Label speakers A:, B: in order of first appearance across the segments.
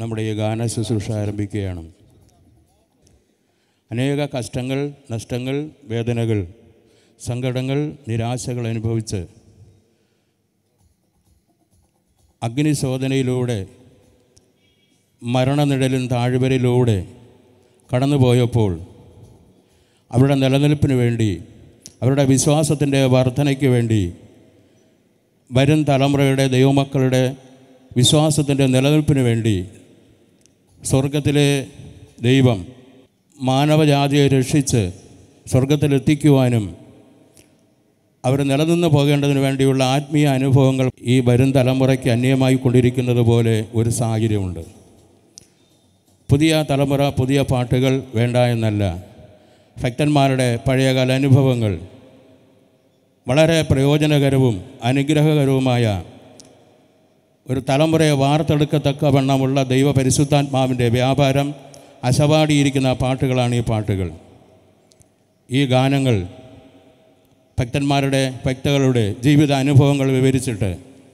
A: നമ്മുടെ ഈ ഗാന ശുശ്രൂഷ ആരംഭിക്കുകയാണ് അനേക കഷ്ടങ്ങൾ നഷ്ടങ്ങൾ വേദനകൾ സങ്കടങ്ങൾ നിരാശകൾ അനുഭവിച്ച് അഗ്നിശോധനയിലൂടെ മരണനിഴലും താഴ്വരയിലൂടെ കടന്നുപോയപ്പോൾ അവരുടെ നിലനിൽപ്പിന് വേണ്ടി അവരുടെ വിശ്വാസത്തിൻ്റെ വർധനയ്ക്ക് വേണ്ടി വരും തലമുറയുടെ ദൈവമക്കളുടെ വിശ്വാസത്തിൻ്റെ നിലനിൽപ്പിന് വേണ്ടി സ്വർഗത്തിലെ ദൈവം മാനവജാതിയെ രക്ഷിച്ച് സ്വർഗത്തിലെത്തിക്കുവാനും അവർ നിലനിന്ന് പോകേണ്ടതിന് വേണ്ടിയുള്ള ആത്മീയ അനുഭവങ്ങൾ ഈ വരും തലമുറയ്ക്ക് അന്യമായി കൊണ്ടിരിക്കുന്നത് പോലെ ഒരു സാഹചര്യമുണ്ട് പുതിയ തലമുറ പുതിയ പാട്ടുകൾ വേണ്ട എന്നല്ല ഭക്തന്മാരുടെ പഴയകാല അനുഭവങ്ങൾ വളരെ പ്രയോജനകരവും അനുഗ്രഹകരവുമായ ഒരു തലമുറയെ വാർത്തെടുക്കത്തക്ക വണ്ണമുള്ള ദൈവപരിശുദ്ധാത്മാവിൻ്റെ വ്യാപാരം അശവാടിയിരിക്കുന്ന പാട്ടുകളാണ് ഈ പാട്ടുകൾ ഈ ഗാനങ്ങൾ ഭക്തന്മാരുടെ ഭക്തകളുടെ ജീവിത അനുഭവങ്ങൾ വിവരിച്ചിട്ട്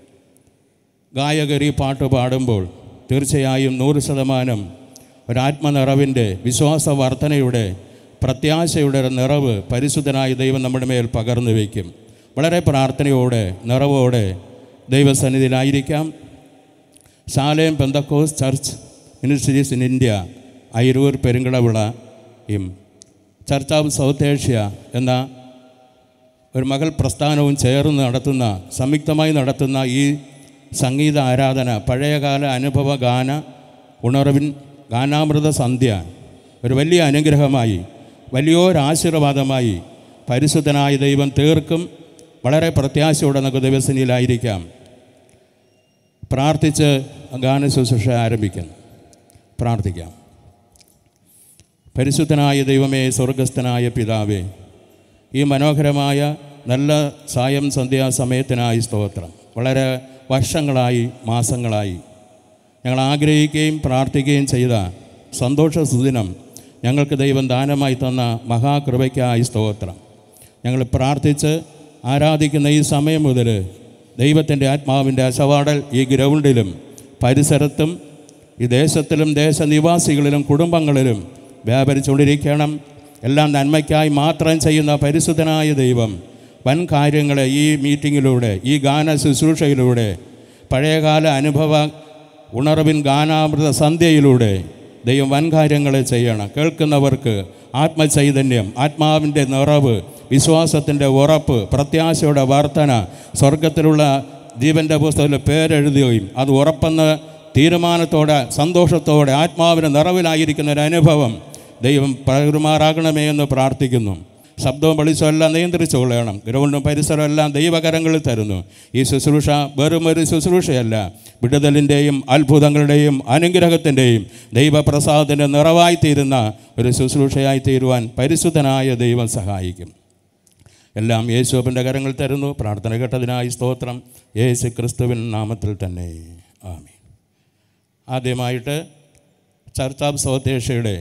A: ഗായകർ ഈ പാട്ട് പാടുമ്പോൾ തീർച്ചയായും നൂറ് ശതമാനം ഒരാത്മനിറവിൻ്റെ വിശ്വാസ വർധനയുടെ പ്രത്യാശയുടെ ഒരു നിറവ് പരിശുദ്ധനായ ദൈവം നമ്മുടെ മേൽ പകർന്നു വയ്ക്കും വളരെ പ്രാർത്ഥനയോടെ നിറവോടെ ദൈവസന്നിധിയിലായിരിക്കാം ശാലയം Pentecost Church Ministries in India Ayiroor പെരുങ്കടവിളയും ചർച്ച് ഓഫ് സൗത്ത് ഏഷ്യ എന്ന ഒരു മകൾ പ്രസ്ഥാനവും ചേർന്ന് നടത്തുന്ന സംയുക്തമായി നടത്തുന്ന ഈ സംഗീത ആരാധന പഴയകാല അനുഭവ ഗാന ഉണർവിൻ ഗാനാമൃത സന്ധ്യ ഒരു വലിയ അനുഗ്രഹമായി വലിയൊരാശീർവാദമായി പരിശുദ്ധനായ ദൈവം തീർക്കും വളരെ പ്രത്യാശയോടെ നമുക്ക് ദിവസനിലായിരിക്കാം പ്രാർത്ഥിച്ച് ഗാന ശുശ്രൂഷ ആരംഭിക്കുന്നു പ്രാർത്ഥിക്കാം പരിശുദ്ധനായ ദൈവമേ സ്വർഗസ്ഥനായ പിതാവേ ഈ മനോഹരമായ നല്ല സായം സന്ധ്യാസമയത്തിനായി സ്തോത്രം വളരെ വർഷങ്ങളായി മാസങ്ങളായി ഞങ്ങൾ ആഗ്രഹിക്കുകയും പ്രാർത്ഥിക്കുകയും ചെയ്ത സന്തോഷ സുദിനം ഞങ്ങൾക്ക് ദൈവം ദാനമായി തന്ന മഹാകൃപയ്ക്കായി സ്തോത്രം ഞങ്ങൾ പ്രാർത്ഥിച്ച് ആരാധിക്കുന്ന ഈ സമയം മുതൽ ദൈവത്തിൻ്റെ ആത്മാവിൻ്റെ അശവാടൽ ഈ ഗ്രൗണ്ടിലും പരിസരത്തും ഈ ദേശത്തിലും ദേശനിവാസികളിലും കുടുംബങ്ങളിലും വ്യാപരിച്ചുകൊണ്ടിരിക്കണം എല്ലാം നന്മയ്ക്കായി മാത്രം ചെയ്യുന്ന പരിശുദ്ധനായ ദൈവം വൻ കാര്യങ്ങളെ ഈ മീറ്റിങ്ങിലൂടെ ഈ ഗാന ശുശ്രൂഷയിലൂടെ പഴയകാല അനുഭവ ഉണർവിൻ ഗാനാമൃത സന്ധ്യയിലൂടെ ദൈവം വൻ കാര്യങ്ങളെ ചെയ്യണം കേൾക്കുന്നവർക്ക് ആത്മചൈതന്യം ആത്മാവിൻ്റെ നിറവ് വിശ്വാസത്തിൻ്റെ ഉറപ്പ് പ്രത്യാശയുടെ വർധന സ്വർഗത്തിലുള്ള ജീവൻ്റെ പുസ്തകത്തിൽ പേരെഴുതുകയും അത് ഉറപ്പെന്ന തീരുമാനത്തോടെ സന്തോഷത്തോടെ ആത്മാവിന് നിറവിലായിരിക്കുന്ന ഒരു അനുഭവം ദൈവം പകരുമാറാകണമേ എന്ന് പ്രാർത്ഥിക്കുന്നു ശബ്ദവും വെളിച്ചവും എല്ലാം നിയന്ത്രിച്ചു കൊള്ളണം ഗ്രൗണ്ടും പരിസരവും എല്ലാം ദൈവകരങ്ങളിൽ തരുന്നു ഈ ശുശ്രൂഷ വെറും ഒരു ശുശ്രൂഷയല്ല വിടുതലിൻ്റെയും അത്ഭുതങ്ങളുടെയും അനുഗ്രഹത്തിൻ്റെയും ദൈവപ്രസാദത്തിൻ്റെ നിറവായി തീരുന്ന ഒരു ശുശ്രൂഷയായി തീരുവാൻ പരിശുദ്ധനായ ദൈവം സഹായിക്കും എല്ലാം യേശുവിൻ്റെ കരങ്ങൾ തരുന്നു പ്രാർത്ഥന കേട്ടതിനായി സ്തോത്രം യേശു ക്രിസ്തുവിൻ നാമത്തിൽ തന്നെ ആമീൻ ആദ്യമായിട്ട് ചർച്ച് ഓഫ് സൗത്ത് ഏഷ്യയുടെ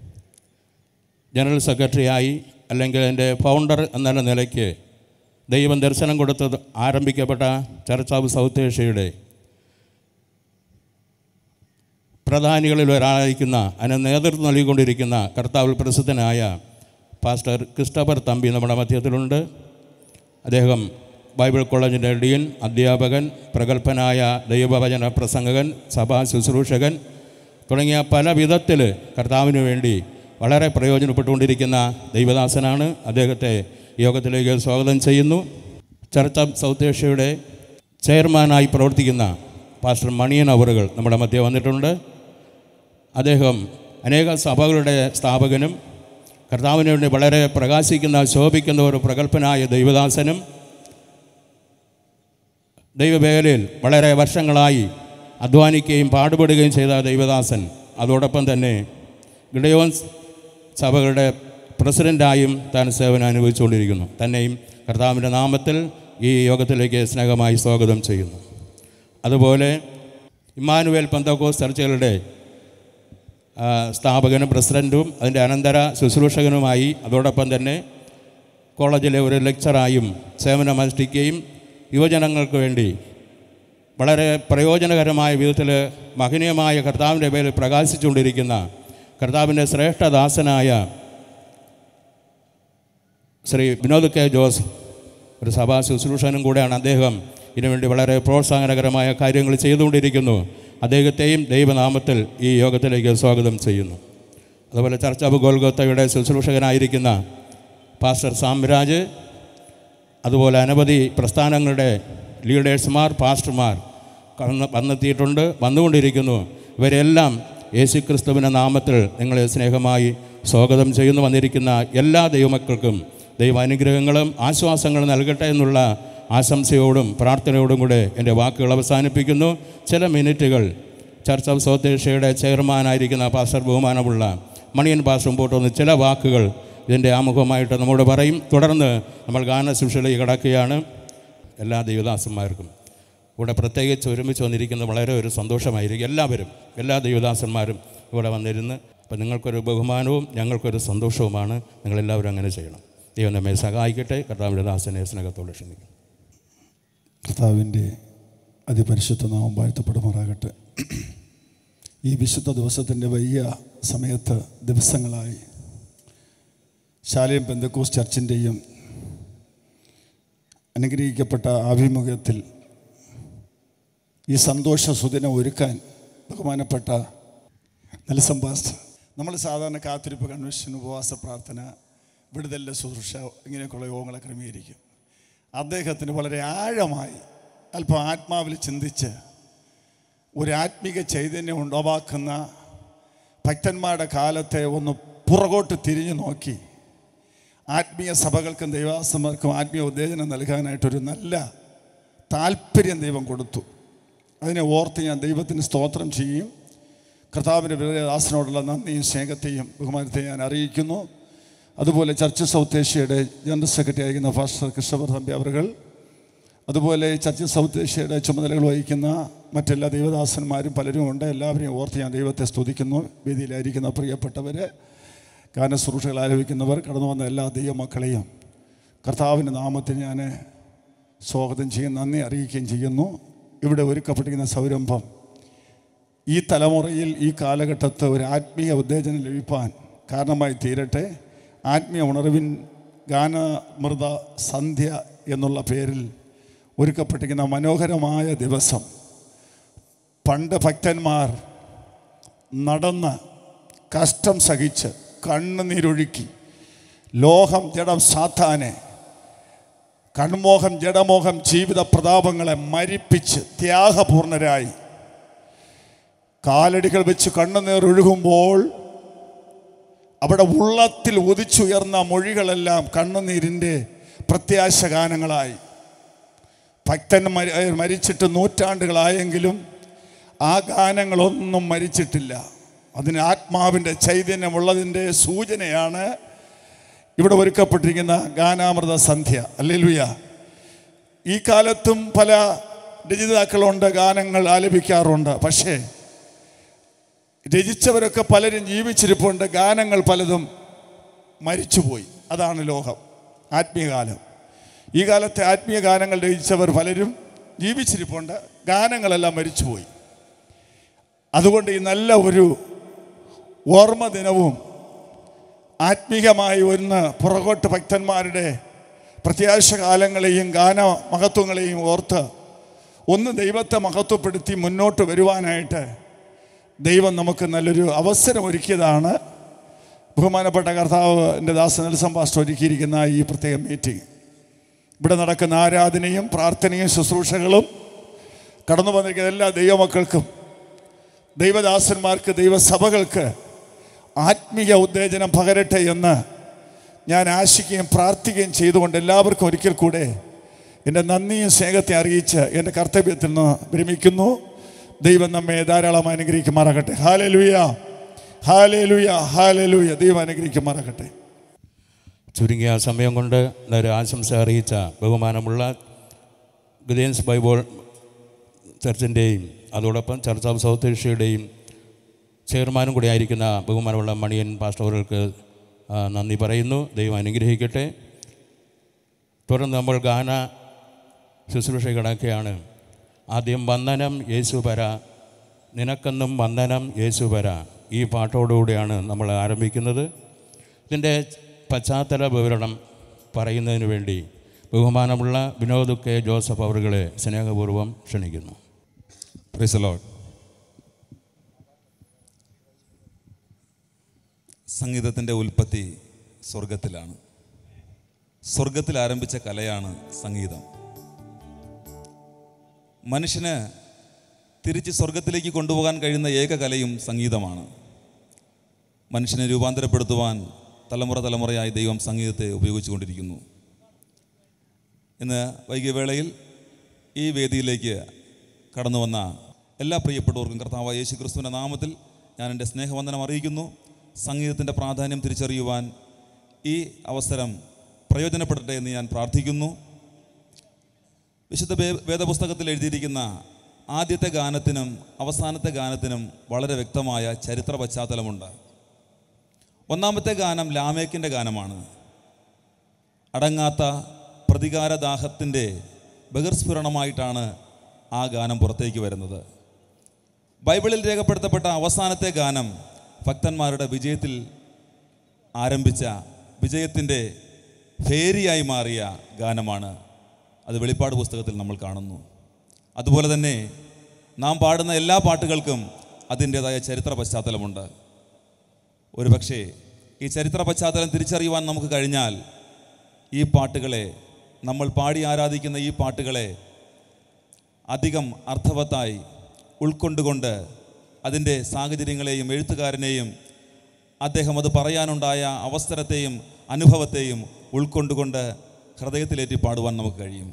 A: ജനറൽ സെക്രട്ടറിയായി അല്ലെങ്കിൽ എൻ്റെ ഫൗണ്ടർ എന്ന നിലയ്ക്ക് ദൈവം ദർശനം കൊടുത്തത് ആരംഭിക്കപ്പെട്ട ചർച്ച് ഓഫ് സൗത്ത് ഏഷ്യയുടെ പ്രധാനികളിൽ ഒരാളായിരിക്കുന്ന അതിന് നേതൃത്വം നൽകിക്കൊണ്ടിരിക്കുന്ന കർത്താവിൽ പ്രസിദ്ധനായ പാസ്റ്റർ ക്രിസ്റ്റഫർ തമ്പി നമ്മുടെ മധ്യത്തിലുണ്ട് അദ്ദേഹം ബൈബിൾ കോളേജിൻ്റെ ഡീൻ അധ്യാപകൻ പ്രഗത്ഭനായ ദൈവവചന പ്രസംഗകൻ സഭാ ശുശ്രൂഷകൻ തുടങ്ങിയ പല വിധത്തിൽ കർത്താവിന് വേണ്ടി വളരെ പ്രയോജനപ്പെട്ടുകൊണ്ടിരിക്കുന്ന ദൈവദാസനാണ് അദ്ദേഹത്തെ യോഗത്തിലേക്ക് സ്വാഗതം ചെയ്യുന്നു ചർച്ച് ഓഫ് സൗത്ത് ഏഷ്യയുടെ ചെയർമാനായി പ്രവർത്തിക്കുന്ന പാസ്റ്റർ മണിയൻ അവറുകൾ നമ്മുടെ മധ്യ വന്നിട്ടുണ്ട് അദ്ദേഹം അനേക സഭകളുടെ സ്ഥാപകനും കർത്താവിന് വേണ്ടി വളരെ പ്രകാശിക്കുന്ന ശോഭിക്കുന്ന ഒരു പ്രഗത്ഭനായ ദൈവദാസനും ദൈവവേലയിൽ വളരെ വർഷങ്ങളായി അധ്വാനിക്കുകയും പാടുപെടുകയും ചെയ്ത ദൈവദാസൻ അതോടൊപ്പം തന്നെ ഗിഡയോൻസ് സഭകളുടെ പ്രസിഡൻ്റായും താൻ സേവനം അനുഭവിച്ചുകൊണ്ടിരിക്കുന്നു തന്നെയും കർത്താവിൻ്റെ നാമത്തിൽ ഈ യോഗത്തിലേക്ക് സ്നേഹമായി സ്വാഗതം ചെയ്യുന്നു അതുപോലെ ഇമ്മാനുവേൽ പന്തക്കോസ് ചർച്ചകളുടെ ആ, സ്ഥാപകനും പ്രസിഡൻറ്റും അതിൻ്റെ അനന്തര ശുശ്രൂഷകനുമായി അതോടൊപ്പം തന്നെ കോളേജിലെ ഒരു ലെക്ചറായും സേവനമനുഷ്ഠിക്കുകയും യുവജനങ്ങൾക്ക് വേണ്ടി വളരെ പ്രയോജനകരമായ വിധത്തിൽ മഹനീയമായ കർത്താവിൻ്റെ പേരിൽ പ്രകാശിച്ചുകൊണ്ടിരിക്കുന്ന കർത്താവിൻ്റെ ശ്രേഷ്ഠദാസനായ ശ്രീ വിനോദ് കെ ജോസ് ഒരു സഭാ ശുശ്രൂഷനും കൂടെയാണ് അദ്ദേഹം ഇതിനുവേണ്ടി വളരെ പ്രോത്സാഹനകരമായ കാര്യങ്ങൾ ചെയ്തുകൊണ്ടിരിക്കുന്നു അദ്ദേഹത്തെയും ദൈവനാമത്തിൽ ഈ യോഗത്തിലേക്ക് സ്വാഗതം ചെയ്യുന്നു അതുപോലെ ചർച്ച ഓഫ് ഗോൽഗോത്തയുടെ ശുശ്രൂഷകനായിരിക്കുന്ന പാസ്റ്റർ സാംരാജ് അതുപോലെ അനവധി പ്രസ്ഥാനങ്ങളുടെ ലീഡേഴ്സുമാർ പാസ്റ്റർമാർ കടന്ന് വന്നെത്തിയിട്ടുണ്ട് വന്നുകൊണ്ടിരിക്കുന്നു ഇവരെല്ലാം യേശുക്രിസ്തുവിൻ്റെ നാമത്തിൽ നിങ്ങളെ സ്നേഹമായി സ്വാഗതം ചെയ്യുന്നു വന്നിരിക്കുന്ന എല്ലാ ദൈവമക്കൾക്കും ദൈവാനുഗ്രഹങ്ങളും ആശ്വാസങ്ങളും നൽകട്ടെ എന്നുള്ള ആശംസയോടും പ്രാർത്ഥനയോടും കൂടെ എൻ്റെ വാക്കുകൾ അവസാനിപ്പിക്കുന്നു ചില മിനിറ്റുകൾ ചർച്ച് ഓഫ് സൗത്ത് ഏഷ്യയുടെ ചെയർമാനായിരിക്കുന്ന പാസ്റ്റർ ബഹുമാനമുള്ള മണിയൻ പാസ്റ്റർ മുമ്പോട്ട് വന്ന് ചില വാക്കുകൾ ഇതിൻ്റെ ആമുഖമായിട്ട് നമ്മോട് പറയും തുടർന്ന് നമ്മൾ ഗാനശുശ്രൂഷയിലേക്ക് കടക്കുകയാണ് എല്ലാ ദൈവദാസന്മാർക്കും ഇവിടെ പ്രത്യേകിച്ച് ഒരുമിച്ച് വന്നിരിക്കുന്നത് വളരെ ഒരു സന്തോഷമായിരിക്കും എല്ലാവരും എല്ലാ ദൈവദാസന്മാരും ഇവിടെ വന്നിരുന്ന് അപ്പം നിങ്ങൾക്കൊരു ബഹുമാനവും ഞങ്ങൾക്കൊരു സന്തോഷവുമാണ് നിങ്ങളെല്ലാവരും അങ്ങനെ ചെയ്യണം ദൈവം നമ്മെ സഹായിക്കട്ടെ കർത്താവിൻ്റെ ദാസനെ സ്നേഹത്തോടെ ക്ഷണിക്കും
B: കർത്താവിൻ്റെ അതിപരിശുദ്ധ നാമം വാഴ്ത്തപ്പെടുമാറാകട്ടെ ഈ വിശുദ്ധ ദിവസത്തിൻ്റെ വലിയ സമയത്ത് ദിവസങ്ങളായി ശാലയം പെന്തക്കോസ് ചർച്ചിൻ്റെയും അനുഗ്രഹിക്കപ്പെട്ട ആഭിമുഖ്യത്തിൽ ഈ സന്തോഷ സുദിനം ഒരുക്കാൻ ബഹുമാനപ്പെട്ട നെൽസൺ പാസ്റ്റർ നമ്മൾ സാധാരണ കാത്തിരിപ്പ് കൺവെൻഷൻ ഉപവാസ പ്രാർത്ഥന വിടുതലിൻ്റെ ശുശ്രൂഷ ഇങ്ങനെയൊക്കെയുള്ള യോഗങ്ങളെ ക്രമീകരിക്കും അദ്ദേഹത്തിന് വളരെ ആഴമായി അല്പം ആത്മാവിൽ ചിന്തിച്ച് ഒരു ആത്മീക ചൈതന്യം ഉണ്ടാവാക്കുന്ന ഭക്തന്മാരുടെ കാലത്തെ ഒന്ന് പുറകോട്ട് തിരിഞ്ഞു നോക്കി ആത്മീയ സഭകൾക്കും ദൈവാസന്മാർക്കും ആത്മീയ ഉത്തേജനം നൽകാനായിട്ടൊരു നല്ല താല്പര്യം ദൈവം കൊടുത്തു അതിനെ ഓർത്ത് ഞാൻ ദൈവത്തിന് സ്തോത്രം ചെയ്യും കർത്താവിൻ്റെ വിരദാസനോടുള്ള നന്ദിയും സ്നേഹത്തെയും ബഹുമാനത്തെയും ഞാൻ അറിയിക്കുന്നു അതുപോലെ ചർച്ച് സൗത്ത് ഏഷ്യയുടെ ജനറൽ സെക്രട്ടറി ആയിരിക്കുന്ന ഫാസ്റ്റർ കൃഷ്ണവർദ്ധൻ തമ്പി അവറുകൾ അതുപോലെ ചർച്ച് സൗത്ത് ഏഷ്യയുടെ ചുമതലകൾ വഹിക്കുന്ന മറ്റെല്ലാ ദൈവദാസന്മാരും പലരും ഉണ്ട് എല്ലാവരെയും ഓർത്ത് ഞാൻ ദൈവത്തെ സ്തുതിക്കുന്നു വേദിയിലായിരിക്കുന്ന പ്രിയപ്പെട്ടവർ ഗാനശ്രൂഷകൾ ആലോചിക്കുന്നവർ കടന്നു വന്ന എല്ലാ ദൈവമക്കളെയും കർത്താവിൻ്റെ നാമത്തിൽ ഞാൻ സ്വാഗതം ചെയ്യും നന്ദി അറിയിക്കുകയും ചെയ്യുന്നു ഇവിടെ ഒരുക്കപ്പെട്ടിരിക്കുന്ന സംരംഭം ഈ തലമുറയിൽ ഈ കാലഘട്ടത്ത് ഒരു ആത്മീയ ഉത്തേജനം ലഭിപ്പാൻ കാരണമായി തീരട്ടെ ആത്മീയ ഉണർവിൻ ഗാനമൃത സന്ധ്യ എന്നുള്ള പേരിൽ ഒരുക്കപ്പെട്ടിരിക്കുന്ന മനോഹരമായ ദിവസം പണ്ട് ഭക്തന്മാർ നടന്ന് കഷ്ടം സഹിച്ച് കണ്ണുനീരൊഴുക്കി ലോഹം ജഡം സാത്താനെ കൺമോഹം ജഡമോഹം ജീവിത പ്രതാപങ്ങളെ മരിപ്പിച്ച് ത്യാഗപൂർണരായി കാലടികൾ വെച്ച് കണ്ണുനീർ ഒഴുകുമ്പോൾ അവിടെ ഉള്ളത്തിൽ ഉദിച്ചുയർന്ന മൊഴികളെല്ലാം കണ്ണുനീരിൻ്റെ പ്രത്യാശ ഗാനങ്ങളായി ഭക്തൻ മരി മരിച്ചിട്ട് നൂറ്റാണ്ടുകളായെങ്കിലും ആ ഗാനങ്ങളൊന്നും മരിച്ചിട്ടില്ല അതിന് ആത്മാവിൻ്റെ ചൈതന്യമുള്ളതിൻ്റെ സൂചനയാണ് ഇവിടെ ഒരുക്കപ്പെട്ടിരിക്കുന്ന ഗാനാമൃത സന്ധ്യ അല്ലേലുയ ഈ കാലത്തും പല രചയിതാക്കളുണ്ട് ഗാനങ്ങൾ ആലപിക്കാറുണ്ട് പക്ഷേ രചിച്ചവരൊക്കെ പലരും ജീവിച്ചിരിപ്പുണ്ട് ഗാനങ്ങൾ പലതും മരിച്ചുപോയി അതാണ് ലോകം ആത്മീയകാലം ഈ കാലത്തെ ആത്മീയ ഗാനങ്ങൾ രചിച്ചവർ പലരും ജീവിച്ചിരിപ്പുണ്ട് ഗാനങ്ങളെല്ലാം മരിച്ചുപോയി അതുകൊണ്ട് ഈ നല്ല ഒരു ഓർമ്മ ദിനവും ആത്മീകമായി ഒന്ന് പുറകോട്ട് ഭക്തന്മാരുടെ പ്രത്യാശ കാലങ്ങളെയും ഗാന മഹത്വങ്ങളെയും ഓർത്ത് ഒന്ന് ദൈവത്തെ മഹത്വപ്പെടുത്തി മുന്നോട്ട് വരുവാനായിട്ട് ദൈവം നമുക്ക് നല്ലൊരു അവസരം ഒരുക്കിയതാണ് ബഹുമാനപ്പെട്ട കർത്താവിൻ്റെ ദാസ നെൽസം പാസ്റ്റർ ഒരുക്കിയിരിക്കുന്ന ഈ പ്രത്യേക മീറ്റിംഗ് ഇവിടെ നടക്കുന്ന ആരാധനയും പ്രാർത്ഥനയും ശുശ്രൂഷകളും കടന്നു വന്നിരിക്കുന്ന എല്ലാ ദൈവമക്കൾക്കും ദൈവദാസന്മാർക്ക് ദൈവസഭകൾക്ക് ആത്മീയ ഉത്തേജനം പകരട്ടെ എന്ന് ഞാൻ ആശിക്കുകയും പ്രാർത്ഥിക്കുകയും ചെയ്തുകൊണ്ട് എല്ലാവർക്കും ഒരിക്കൽ കൂടെ എൻ്റെ നന്ദിയും സ്നേഹത്തെ അറിയിച്ച് എൻ്റെ കർത്തവ്യത്തിൽ നിന്ന് വിരമിക്കുന്നു ദൈവം നമ്മെ ധാരാളം അനുഗ്രഹിക്കുമാറാകട്ടെ ഹാലലുയ ഹാലലുയ ഹാലലുയ ദൈവം അനുഗ്രഹിക്കുമാറാകട്ടെ
A: ചുരുങ്ങിയ സമയം കൊണ്ട് ഒരു ആശംസ അറിയിച്ച ബഹുമാനമുള്ള ഗുദേൻസ് ബൈബിൾ ചർച്ചിൻ്റെയും അതോടൊപ്പം ചർച്ച് ഓഫ് സൗത്ത് ഏഷ്യയുടെയും ചെയർമാനും കൂടി ആയിരിക്കുന്ന ബഹുമാനമുള്ള മണിയൻ പാസ്റ്റോറുകൾക്ക് ആ, നന്ദി പറയുന്നു ദൈവം അനുഗ്രഹിക്കട്ടെ തുടർന്ന് നമ്മൾ ഗാന ശുശ്രൂഷ കിടക്കുകയാണ് ആദ്യം വന്ദനം യേശുപര നിനക്കെന്നും വന്ദനം യേശുപര ഈ പാട്ടോടുകൂടിയാണ് നമ്മൾ ആരംഭിക്കുന്നത് ഇതിൻ്റെ പശ്ചാത്തല വിവരണം പറയുന്നതിന് വേണ്ടി ബഹുമാനമുള്ള വിനോദ് കെ ജോസഫ് അവറുകളെ സ്നേഹപൂർവ്വം ക്ഷണിക്കുന്നു
C: പ്രൈസ് ലോഡ് സംഗീതത്തിൻ്റെ ഉൽപ്പത്തി സ്വർഗത്തിലാണ് സ്വർഗത്തിൽ ആരംഭിച്ച കലയാണ് സംഗീതം മനുഷ്യന് തിരിച്ച് സ്വർഗത്തിലേക്ക് കൊണ്ടുപോകാൻ കഴിയുന്ന ഏക കലയും സംഗീതമാണ് മനുഷ്യനെ രൂപാന്തരപ്പെടുത്തുവാൻ തലമുറ തലമുറയായി ദൈവം സംഗീതത്തെ ഉപയോഗിച്ചുകൊണ്ടിരിക്കുന്നു ഇന്ന് വൈകിയ വേളയിൽ ഈ വേദിയിലേക്ക് കടന്നു വന്ന എല്ലാ പ്രിയപ്പെട്ടവർക്കും കർത്താവ് യേശു ക്രിസ്തുവിൻ്റെ നാമത്തിൽ ഞാൻ എൻ്റെ സ്നേഹവന്ദനം അറിയിക്കുന്നു സംഗീതത്തിൻ്റെ പ്രാധാന്യം തിരിച്ചറിയുവാൻ ഈ അവസരം പ്രയോജനപ്പെടട്ടെ എന്ന് ഞാൻ പ്രാർത്ഥിക്കുന്നു വിശുദ്ധ വേ- വേദപുസ്തകത്തിൽ എഴുതിയിരിക്കുന്ന ആദ്യത്തെ ഗാനത്തിനും അവസാനത്തെ ഗാനത്തിനും വളരെ വ്യക്തമായ ചരിത്ര പശ്ചാത്തലമുണ്ട് ഒന്നാമത്തെ ഗാനം ലാമേക്കിൻ്റെ ഗാനമാണ് അടങ്ങാത്ത പ്രതികാരദാഹത്തിൻ്റെ ബഹിർസ്ഫുരണമായിട്ടാണ് ആ ഗാനം പുറത്തേക്ക് വരുന്നത് ബൈബിളിൽ രേഖപ്പെടുത്തപ്പെട്ട അവസാനത്തെ ഗാനം ഭക്തന്മാരുടെ വിജയത്തിൽ ആരംഭിച്ച വിജയത്തിൻ്റെ ഫേരിയായി മാറിയ ഗാനമാണ് അത് വെളിപ്പാട് പുസ്തകത്തിൽ നമ്മൾ കാണുന്നു അതുപോലെ തന്നെ നാം പാടുന്ന എല്ലാ പാട്ടുകൾക്കും അതിൻ്റേതായ ചരിത്ര പശ്ചാത്തലമുണ്ട് ഒരുപക്ഷേ ഈ ചരിത്ര പശ്ചാത്തലം തിരിച്ചറിയുവാൻ നമുക്ക് കഴിഞ്ഞാൽ ഈ പാട്ടുകളെ നമ്മൾ പാടി ആരാധിക്കുന്ന ഈ പാട്ടുകളെ അധികം അർത്ഥവത്തായി ഉൾക്കൊണ്ടുകൊണ്ട് അതിൻ്റെ സാഹചര്യങ്ങളെയും എഴുത്തുകാരനെയും അദ്ദേഹം അത് പറയാനുണ്ടായ അവസരത്തെയും അനുഭവത്തെയും ഉൾക്കൊണ്ടുകൊണ്ട് ഹൃദയത്തിലേറ്റി പാടുവാൻ നമുക്ക് കഴിയും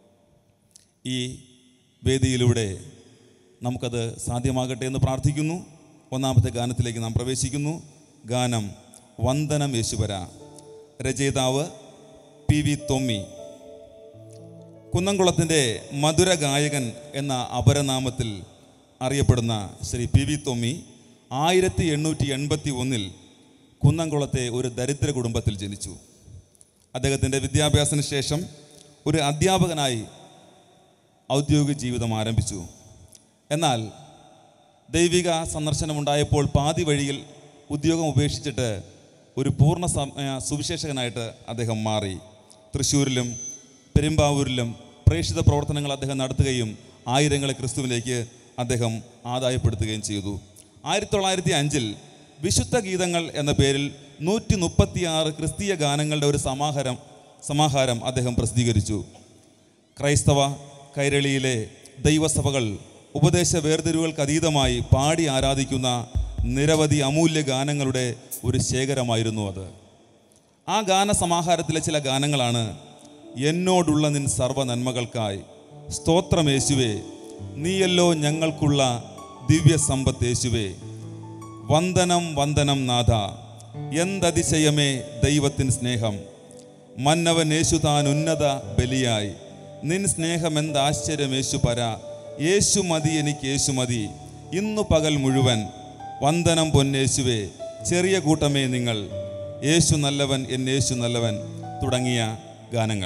C: ഈ വേദിയിലൂടെ നമുക്കത് സാധ്യമാകട്ടെ എന്ന് പ്രാർത്ഥിക്കുന്നു ഒന്നാമത്തെ ഗാനത്തിലേക്ക് നാം പ്രവേശിക്കുന്നു ഗാനം വന്ദനം യേശുവര രചയിതാവ് പി വി തൊമ്മി കുന്നംകുളത്തിൻ്റെ മധുര ഗായകൻ എന്ന അപരനാമത്തിൽ അറിയപ്പെടുന്ന ശ്രീ പി വി തൊമ്മി ആയിരത്തി എണ്ണൂറ്റി എൺപത്തി ഒന്നിൽ കുന്നംകുളത്തെ ഒരു ദരിദ്ര കുടുംബത്തിൽ ജനിച്ചു അദ്ദേഹത്തിൻ്റെ വിദ്യാഭ്യാസത്തിന് ശേഷം ഒരു അധ്യാപകനായി ഔദ്യോഗിക ജീവിതം ആരംഭിച്ചു എന്നാൽ ദൈവിക സന്ദർശനമുണ്ടായപ്പോൾ പാതി വഴിയിൽ ഉദ്യോഗം ഉപേക്ഷിച്ചിട്ട് ഒരു പൂർണ്ണ സമയ സുവിശേഷകനായിട്ട് അദ്ദേഹം മാറി തൃശ്ശൂരിലും പെരുമ്പാവൂരിലും പ്രേക്ഷിത പ്രവർത്തനങ്ങൾ അദ്ദേഹം നടത്തുകയും ആയിരങ്ങളെ ക്രിസ്തുവിലേക്ക് അദ്ദേഹം ആദായപ്പെടുത്തുകയും ചെയ്തു ആയിരത്തി തൊള്ളായിരത്തി അഞ്ചിൽ വിശുദ്ധ ഗീതങ്ങൾ എന്ന പേരിൽ നൂറ്റി മുപ്പത്തിയാറ് ക്രിസ്തീയ ഗാനങ്ങളുടെ ഒരു സമാഹാരം സമാഹാരം അദ്ദേഹം പ്രസിദ്ധീകരിച്ചു ക്രൈസ്തവ കൈരളിയിലെ ദൈവസഭകൾ ഉപദേശ വേർതിരിവുകൾക്ക് അതീതമായി പാടി ആരാധിക്കുന്ന നിരവധി അമൂല്യ ഗാനങ്ങളുടെ ഒരു ശേഖരമായിരുന്നു അത് ആ ഗാന സമാഹാരത്തിലെ ചില ഗാനങ്ങളാണ് എന്നോടുള്ള നിൻ സർവ്വ നന്മകൾക്കായി സ്തോത്രമേശുവേ നീയല്ലോ ഞങ്ങൾക്കുള്ള ദിവ്യ സമ്പത്ത് യേശുവേ വന്ദനം വന്ദനം നാഥ എന്തതിശയമേ ദൈവത്തിൻ സ്നേഹം മന്നവൻ യേശു താൻ ഉന്നത ബലിയായി നിൻ സ്നേഹം എന്ത് ആശ്ചര്യം യേശു പര യേശു മതി എനിക്ക് യേശു മതി ഇന്നു പകൽ മുഴുവൻ വന്ദനം പൊന്നേശുവേ ചെറിയ കൂട്ടമേ നിങ്ങൾ യേശു നല്ലവൻ എൻ യേശു നല്ലവൻ തുടങ്ങിയ ഗാനങ്ങൾ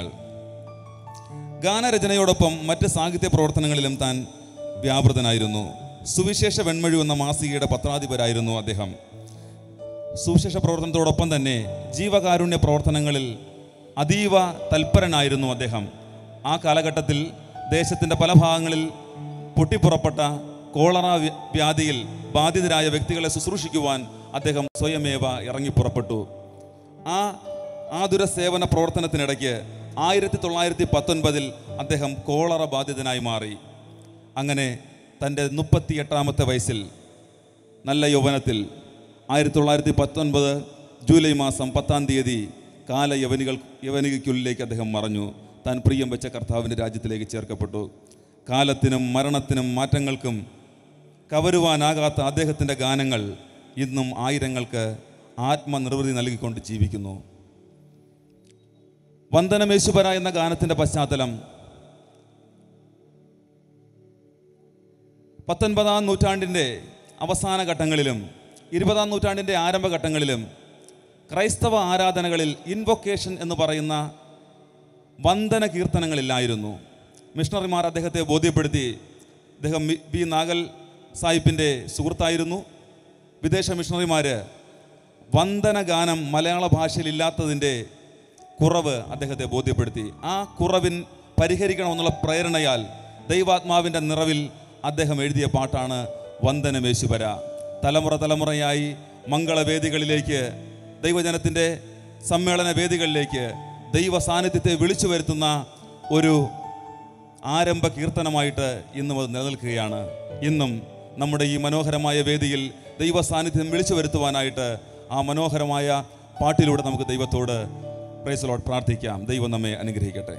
C: ഗാനരചനയോടൊപ്പം മറ്റ് സാഹിത്യ പ്രവർത്തനങ്ങളിലും താൻ വ്യാപൃതനായിരുന്നു സുവിശേഷ വെൺമഴു എന്ന മാസികയുടെ പത്രാധിപരായിരുന്നു അദ്ദേഹം സുവിശേഷ പ്രവർത്തനത്തോടൊപ്പം തന്നെ ജീവകാരുണ്യ പ്രവർത്തനങ്ങളിൽ അതീവ തൽപരനായിരുന്നു അദ്ദേഹം ആ കാലഘട്ടത്തിൽ ദേശത്തിൻ്റെ പല ഭാഗങ്ങളിൽ പൊട്ടിപ്പുറപ്പെട്ട കോളറ വ്യ- വ്യാധിയിൽ ബാധിതരായ വ്യക്തികളെ ശുശ്രൂഷിക്കുവാൻ അദ്ദേഹം സ്വയമേവ ഇറങ്ങിപ്പുറപ്പെട്ടു ആ ആതുര സേവന പ്രവർത്തനത്തിനിടയ്ക്ക് ആയിരത്തി തൊള്ളായിരത്തി പത്തൊൻപതിൽ അദ്ദേഹം കോളറ ബാധിതനായി മാറി അങ്ങനെ തൻ്റെ മുപ്പത്തി എട്ടാമത്തെ വയസ്സിൽ നല്ല യൗവനത്തിൽ ആയിരത്തി തൊള്ളായിരത്തി പത്തൊൻപത് ജൂലൈ മാസം പത്താം തീയതി കാല യവനികൾ യവനികയ്ക്കുള്ളിലേക്ക് അദ്ദേഹം മറഞ്ഞു താൻ പ്രിയം വെച്ച കർത്താവിൻ്റെ രാജ്യത്തിലേക്ക് ചേർക്കപ്പെട്ടു കാലത്തിനും മരണത്തിനും മാറ്റങ്ങൾക്കും കവരുവാനാകാത്ത അദ്ദേഹത്തിൻ്റെ ഗാനങ്ങൾ ഇന്നും ആയിരങ്ങൾക്ക് ആത്മനിർവൃതി നൽകിക്കൊണ്ട് ജീവിക്കുന്നു വന്ദനമേശുപര എന്ന ഗാനത്തിൻ്റെ പശ്ചാത്തലം പത്തൊൻപതാം നൂറ്റാണ്ടിൻ്റെ അവസാന ഘട്ടങ്ങളിലും ഇരുപതാം നൂറ്റാണ്ടിൻ്റെ ആരംഭഘട്ടങ്ങളിലും ക്രൈസ്തവ ആരാധനകളിൽ ഇൻവൊക്കേഷൻ എന്ന് പറയുന്ന വന്ദന കീർത്തനങ്ങളില്ലായിരുന്നു മിഷണറിമാർ അദ്ദേഹത്തെ ബോധ്യപ്പെടുത്തി അദ്ദേഹം മി- ബി നാഗൽ സാഹിബിൻ്റെ സുഹൃത്തായിരുന്നു വിദേശ മിഷണറിമാർ വന്ദനഗാനം മലയാള ഭാഷയിൽ ഇല്ലാത്തതിൻ്റെ കുറവ് അദ്ദേഹത്തെ ബോധ്യപ്പെടുത്തി ആ കുറവിൻ പരിഹരിക്കണമെന്നുള്ള പ്രേരണയാൽ ദൈവാത്മാവിൻ്റെ നിറവിൽ അദ്ദേഹം എഴുതിയ പാട്ടാണ് വന്ദനമേശുവര തലമുറ തലമുറയായി മംഗളവേദികളിലേക്ക് ദൈവജനത്തിൻ്റെ സമ്മേളന വേദികളിലേക്ക് ദൈവ സാന്നിധ്യത്തെ വിളിച്ചു വരുത്തുന്ന ഒരു ആരംഭ കീർത്തനമായിട്ട് ഇന്നും അത് നിലനിൽക്കുകയാണ് ഇന്നും നമ്മുടെ ഈ മനോഹരമായ വേദിയിൽ ദൈവ സാന്നിധ്യം വിളിച്ചു വരുത്തുവാനായിട്ട് ആ മനോഹരമായ പാട്ടിലൂടെ നമുക്ക് ദൈവത്തോട് പ്രൈസലോട് പ്രാർത്ഥിക്കാം ദൈവം നമ്മെ അനുഗ്രഹിക്കട്ടെ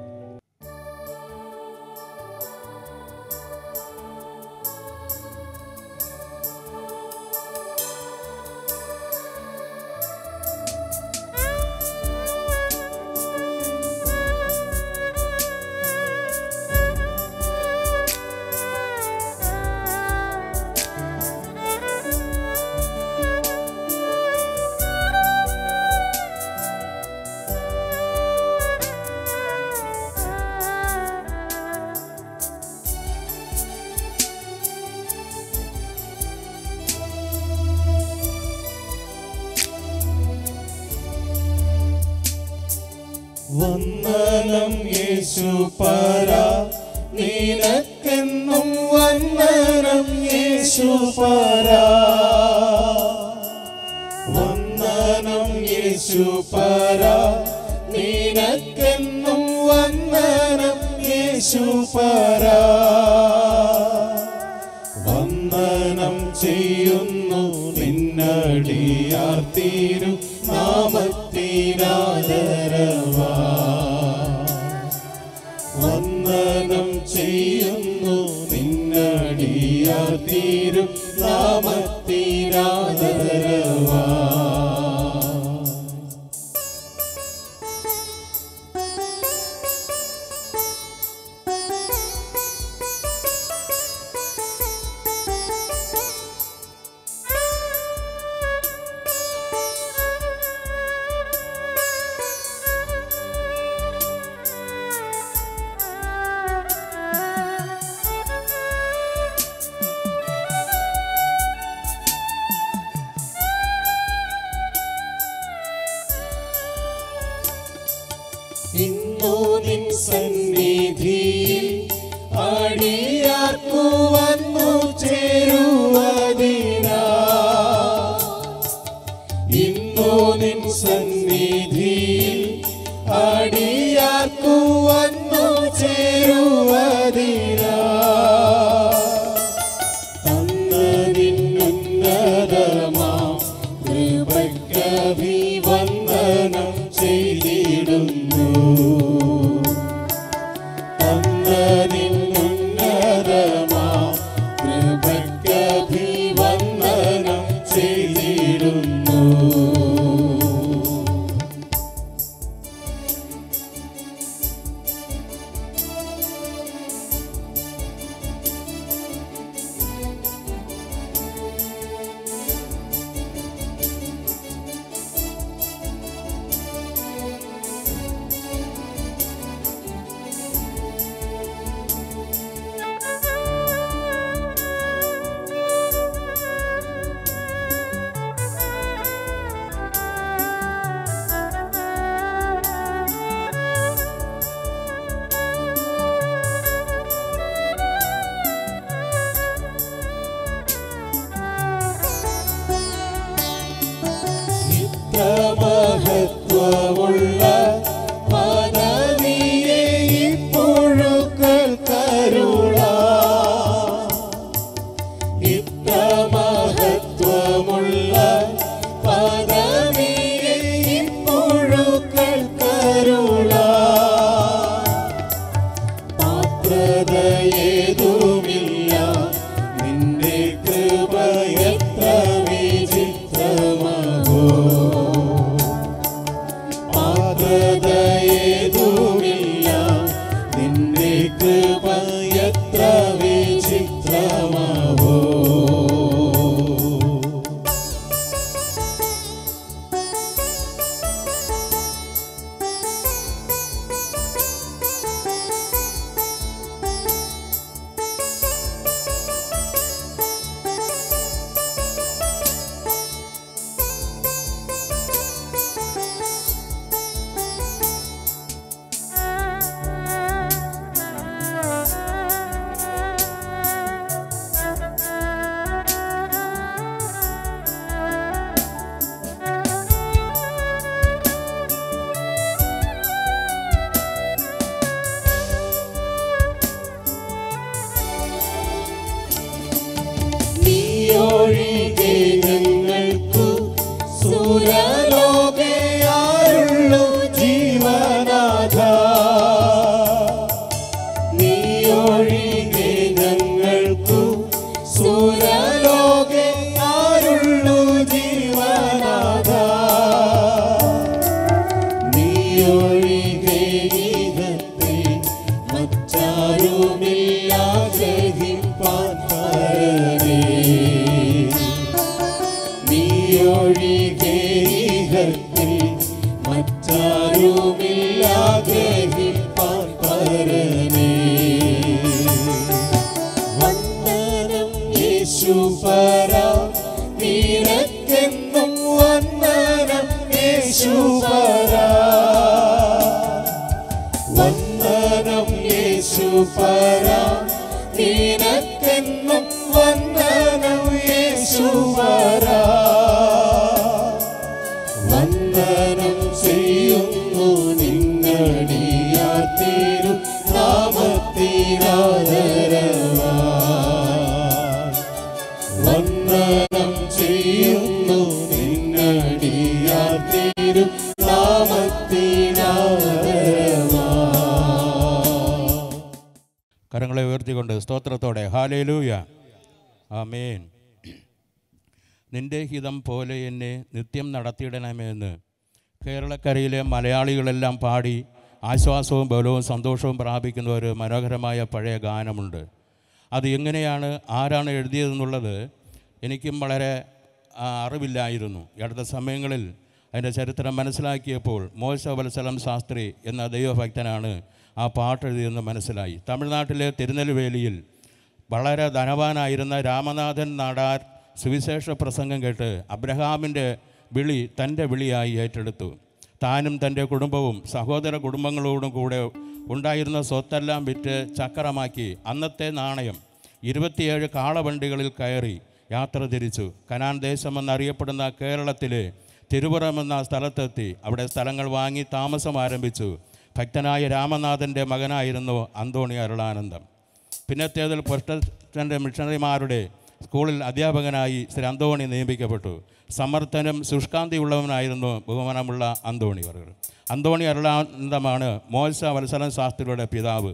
D: വന്ദനം യേശു പര നിനക്കെന്നും വന്ദനം യേശു പര വന്ദനം യേശു പര നിനക്കെന്നും വന്ദനം യേശു പര വന്ദനം ചെയ്യുന്നു നിന്നടിയാർത്തീരു നാമത്തിനാദരവാ വന്ദനം ചെയ്യുന്നു നിന്നടിയാർത്തീരു നാമത്തിനാദരവാ ഇന്നു നിൻ സന്നിധിയിൽ അടിയാർക്കു വന്നു ചേരുവതിനാ ഇന്നു നിൻ സന്നിധിയിൽ അടിയാർക്കു വന്നു ചേരുവതിനാ തന്നതിന്നുന്നതമാ കൃപയ്ക്കഭിവന്ദനം ചെയ്തിടുന്നു തന്നതിന്നുന്നതമാ കൃപയ്ക്കഭിവന്ദനം ചെയ്തിടുന്നു മഹത്വമുള്ള പദവിയെ ഇപ്പോഴുകൾ കരുള ഇത്ര മഹത്വമുള്ള പദവിയെ ഇപ്പോഴുകൾ കരുള പാത്രതയേതുമില്ല നിന്റെ കൃപ എത്ര വിചിത്രമാകോ പാത്രതയേതുമില്ല നിന്റെ കൃപ എത്ര വിചിത്രമാവോ യേശുപര നിനക്കെന്നും വന്ദനം യേശുപര വന്ദനം യേശുപര നിനക്കെന്നും വന്ദനം യേശുപര വന്ദനം ചെയ്യുന്നു നിന്നടിയാത്തിരു നാമത്തിനാദരവാ വന്ദനം ചെയ്യുന്നു നിന്നടിയാത്തിരു നാമത്തിനാദരവാ
A: കരങ്ങളെ ഉയർത്തിക്കൊണ്ട് സ്തോത്രത്തോടെ ഹാലേലൂയ ആമേൻ നിന്റെ ഹിതം പോലെ എന്നെ നിത്യം നടത്തിയിടണമെന്ന് കേരളക്കരയിലെ മലയാളികളെല്ലാം പാടി ആശ്വാസവും ബലവും സന്തോഷവും പ്രാപിക്കുന്ന ഒരു മനോഹരമായ പഴയ ഗാനമുണ്ട് അത് എങ്ങനെയാണ് ആരാണ് എഴുതിയതെന്നുള്ളത് എനിക്കും വളരെ ആ, അറിവില്ലായിരുന്നു ഈ അടുത്ത സമയങ്ങളിൽ അതിൻ്റെ ചരിത്രം മനസ്സിലാക്കിയപ്പോൾ മോശവത്സലം ശാസ്ത്രി എന്ന ദൈവഭക്തനാണ് ആ പാട്ട് എഴുതിയെന്ന് മനസ്സിലായി തമിഴ്നാട്ടിലെ തിരുനെൽവേലിയിൽ വളരെ ധനവാനായിരുന്ന രാമനാഥൻ നാടാർ സുവിശേഷ പ്രസംഗം കേട്ട് അബ്രഹാമിൻ്റെ വിളി തൻ്റെ വിളിയായി ഏറ്റെടുത്തു താനും തൻ്റെ കുടുംബവും സഹോദര കുടുംബങ്ങളോടും കൂടെ ഉണ്ടായിരുന്ന സ്വത്തെല്ലാം വിറ്റ് ചക്രമാക്കി അന്നത്തെ നാണയം ഇരുപത്തിയേഴ് കാളവണ്ടികളിൽ കയറി യാത്ര തിരിച്ചു കനാൻ ദേശമെന്നറിയപ്പെടുന്ന കേരളത്തിലെ തിരുപുറം എന്ന സ്ഥലത്തെത്തി അവിടെ സ്ഥലങ്ങൾ വാങ്ങി താമസം ആരംഭിച്ചു ഭക്തനായ രാമനാഥൻ്റെ മകനായിരുന്നു അന്തോണി അരുളാനന്ദം പിന്നത്തേതിൽ പ്രൊട്ടസ്റ്റൻ്റ് മിഷണറിമാരുടെ സ്കൂളിൽ അധ്യാപകനായി ശ്രീ അന്തോണി നിയമിക്കപ്പെട്ടു സമർത്ഥനും ശുഷ്കാന്തിയുള്ളവനായിരുന്നു ബഹുമാനമുള്ള അന്തോണി അവർ അന്തോണി അരുളാനന്ദമാണ് മോശ വത്സലൻ ശാസ്ത്രിയുടെ പിതാവ്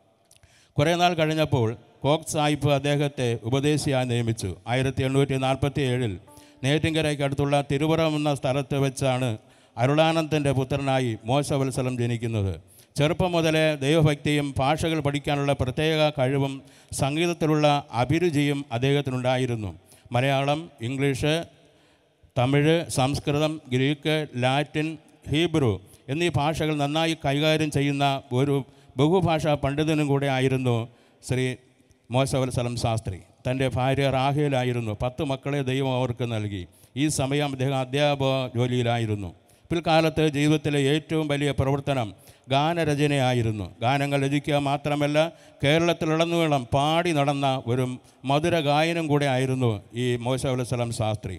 A: കുറേ നാൾ കഴിഞ്ഞപ്പോൾ കോക്ക് സാഹിബ് അദ്ദേഹത്തെ ഉപദേശിയായി നിയമിച്ചു ആയിരത്തി എണ്ണൂറ്റി നാൽപ്പത്തി ഏഴിൽ നേറ്റിങ്കരയ്ക്ക് അടുത്തുള്ള തിരുവറം എന്ന സ്ഥലത്ത് വെച്ചാണ് അരുളാനന്ദൻ്റെ പുത്രനായി മോശവത്സലം ജനിക്കുന്നത് ചെറുപ്പം മുതലേ ദൈവഭക്തിയും ഭാഷകൾ പഠിക്കാനുള്ള പ്രത്യേക കഴിവും സംഗീതത്തിലുള്ള അഭിരുചിയും അദ്ദേഹത്തിനുണ്ടായിരുന്നു Malayalam English Tamil Sanskrit Greek Latin Hebrew എന്നീ ഭാഷകൾ നന്നായി കൈകാര്യം ചെയ്യുന്ന ഒരു ബഹുഭാഷാ പണ്ഡിതനും കൂടെ ആയിരുന്നു ശ്രീ മോശവത്സലം ശാസ്ത്രി തൻ്റെ ഭാര്യ റാഹേലായിരുന്നു പത്ത് മക്കളെ ദൈവം അവർക്ക് നൽകി ഈ സമയം അദ്ദേഹം അധ്യാപക ജോലിയിലായിരുന്നു പിൽക്കാലത്ത് ജീവിതത്തിലെ ഏറ്റവും വലിയ പ്രവർത്തനം ഗാനരചനയായിരുന്നു ഗാനങ്ങൾ രചിക്കുക മാത്രമല്ല കേരളത്തിലുടനീളം പാടി നടന്ന ഒരു മധുര ഗായനം കൂടെ ആയിരുന്നു ഈ മോശവത്സലം ശാസ്ത്രി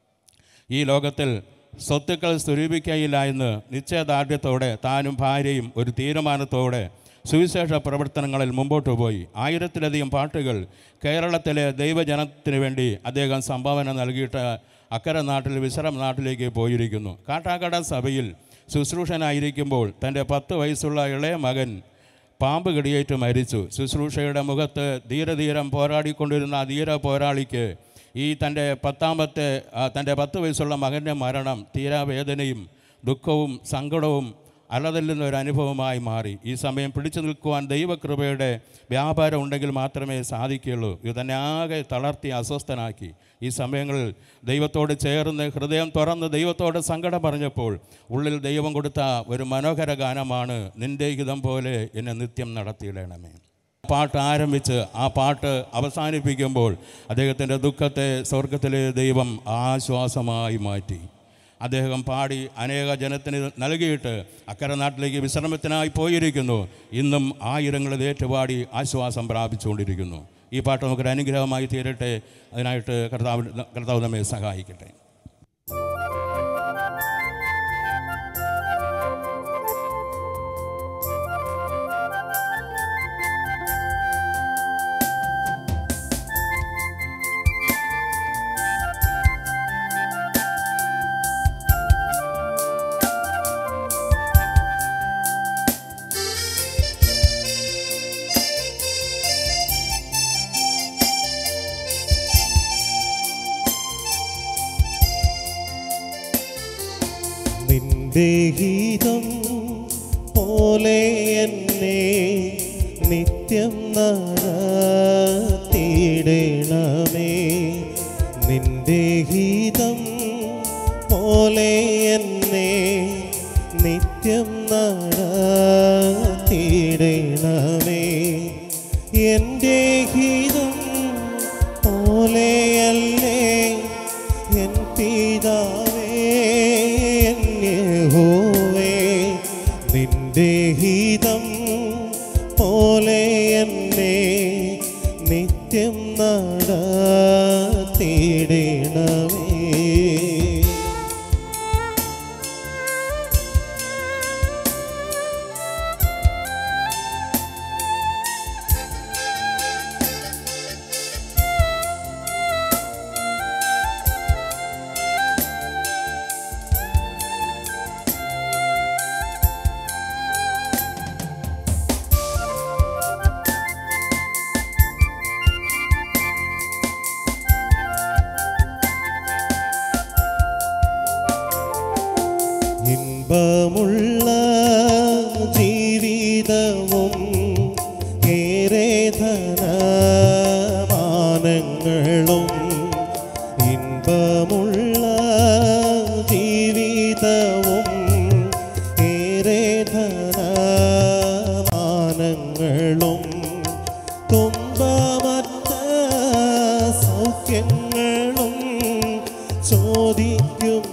A: ഈ ലോകത്തിൽ സ്വത്തുക്കൾ സ്വരൂപിക്കയില്ല എന്ന് നിശ്ചയദാർഢ്യത്തോടെ താനും ഭാര്യയും ഒരു തീരുമാനത്തോടെ സുവിശേഷ പ്രവർത്തനങ്ങളിൽ മുമ്പോട്ട് പോയി ആയിരത്തിലധികം പാട്ടുകൾ കേരളത്തിലെ ദൈവജനത്തിന് വേണ്ടി അദ്ദേഹം സംഭാവന നൽകിയിട്ട് അക്കരെ നാട്ടിൽ വിശ്രമ നാട്ടിലേക്ക് പോയിരിക്കുന്നു കാട്ടാക്കട സഭയിൽ ശുശ്രൂഷനായിരിക്കുമ്പോൾ തൻ്റെ പത്ത് വയസ്സുള്ള ഇളയ മകൻ പാമ്പ് കടിയേറ്റ് മരിച്ചു ശുശ്രൂഷയുടെ മുഖത്ത് ധീരധീരം പോരാടിക്കൊണ്ടിരുന്ന ആ ധീര പോരാളിക്ക് ഈ തൻ്റെ പത്താമത്തെ ആ, തൻ്റെ പത്ത് വയസ്സുള്ള മകൻ്റെ മരണം തീരാവേദനയും ദുഃഖവും സങ്കടവും അലതല്ലുന്ന ഒരു അനുഭവമായി മാറി ഈ സമയം പിടിച്ചു നിൽക്കുവാൻ ദൈവകൃപയുടെ വ്യാപാരം ഉണ്ടെങ്കിൽ മാത്രമേ സാധിക്കുകയുള്ളൂ ഇത് തന്നെ ആകെ തളർത്തി അസ്വസ്ഥനാക്കി ഈ സമയങ്ങളിൽ ദൈവത്തോട് ചേർന്ന് ഹൃദയം തുറന്ന് ദൈവത്തോട് സങ്കടം പറഞ്ഞപ്പോൾ ഉള്ളിൽ ദൈവം കൊടുത്ത ഒരു മനോഹര ഗാനമാണ് നിന്റെ ഹിതം പോലെ എന്നെ നിത്യം നടത്തിയിടണമേ പാട്ട് ആരംഭിച്ച് ആ പാട്ട് അവസാനിപ്പിക്കുമ്പോൾ അദ്ദേഹത്തിൻ്റെ ദുഃഖത്തെ സ്വർഗത്തിലെ ദൈവം ആശ്വാസമായി മാറ്റി അദ്ദേഹം പാടി അനേക ജനത്തിന് നൽകിയിട്ട് അക്കരെ നാട്ടിലേക്ക് വിശ്രമത്തിനായി പോയിരിക്കുന്നു ഇന്നും ആയിരങ്ങളിൽ ഏറ്റുപാടി ആശ്വാസം പ്രാപിച്ചുകൊണ്ടിരിക്കുന്നു ഈ പാട്ട് നമുക്കൊരു അനുഗ്രഹമായി തീരട്ടെ അതിനായിട്ട് കർത്താവ് കർത്താവ് നമ്മെ സഹായിക്കട്ടെ
D: നിന്റെ ഗീതം പോലെ എന്നെ നിത്യം നടത്തിയിടണമേ നിന്റെ ഗീതം പോലെ എന്നെ നിത്യം നടത്തിയിടണമേ എൻ്റെ ഗീതം പോലെയല്ല ഇമ്പമുള്ള ജീവിതവും ഏറെ ധനമാനങ്ങളും ഇമ്പമുള്ള ജീവിതവും ഏറെ ധനമാനങ്ങളും തുമ്പമറ്റ സൗഖ്യങ്ങളും ചോദിക്കും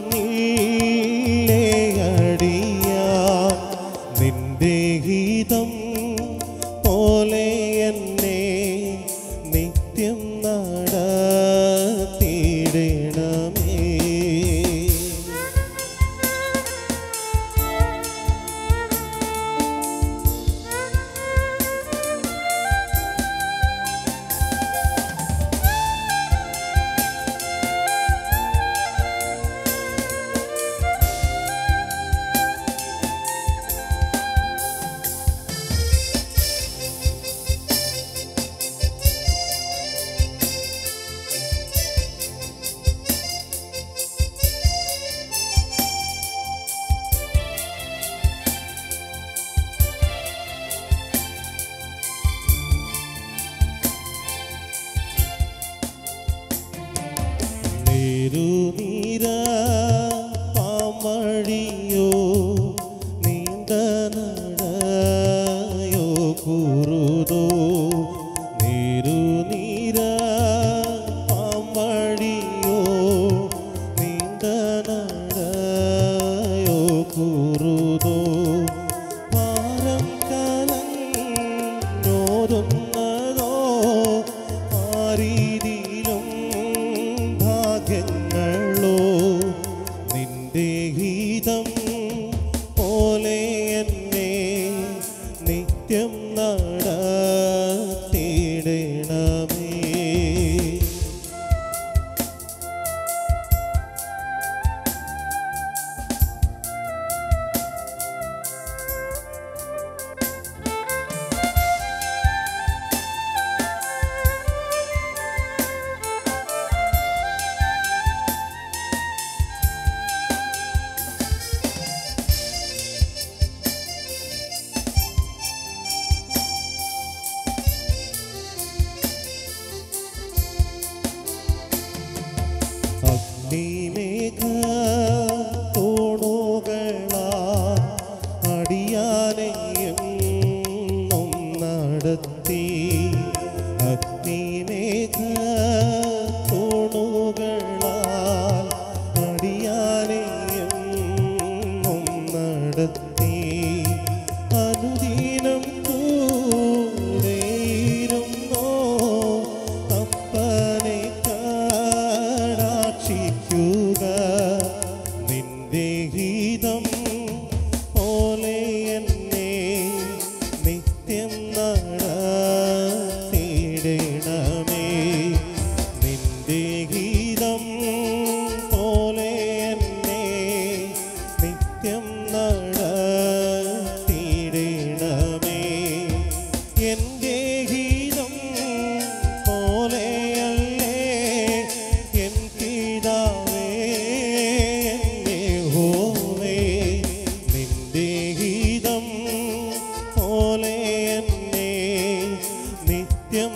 D: നീയടിയാൻ നിന്റെ ഗീതം പോലെ എന്നെ നിത്യം നടത്തിയിടണമേ നേരുനീര പാമഴിയോ നീണ്ട നടയോ കുറുതോ നേരുനീര പാമഴിയോ നീണ്ട നടയോ കുറുതോ ഭാരം കലഞ്ഞോതുന്നതോ ആരീതിയിലും ഭാഗ്യങ്ങളോ നിന്റെ ഗീതം പോലെ എന്നെ നിത്യം നടത്തിയിടണമേ അഗ്നിമേഘ തോണുകളാ അടിയാനെയും നടത്തി അഗ്നിമേഘ തോണുകളാ അടിയാനെയും നടത്തി അനുദിനം കൂടെയിരുന്നോ അപ്പനെ കടാക്ഷിക്കുക നിന്റെ ഗീതം പോലെ എന്നെ നിത്യം നടത്തിയിടണമേ നിന്റെ ഗീതം പോലെ എന്നെ നിത്യം നടത്തിയിടണമേ എൻ്റെ ഗീതം പോലെയല്ലേ എൻ പിതാവേ എന്നെ ഹോവേ നിന്റെ ഗീതം പോലെ എന്നെ നിത്യം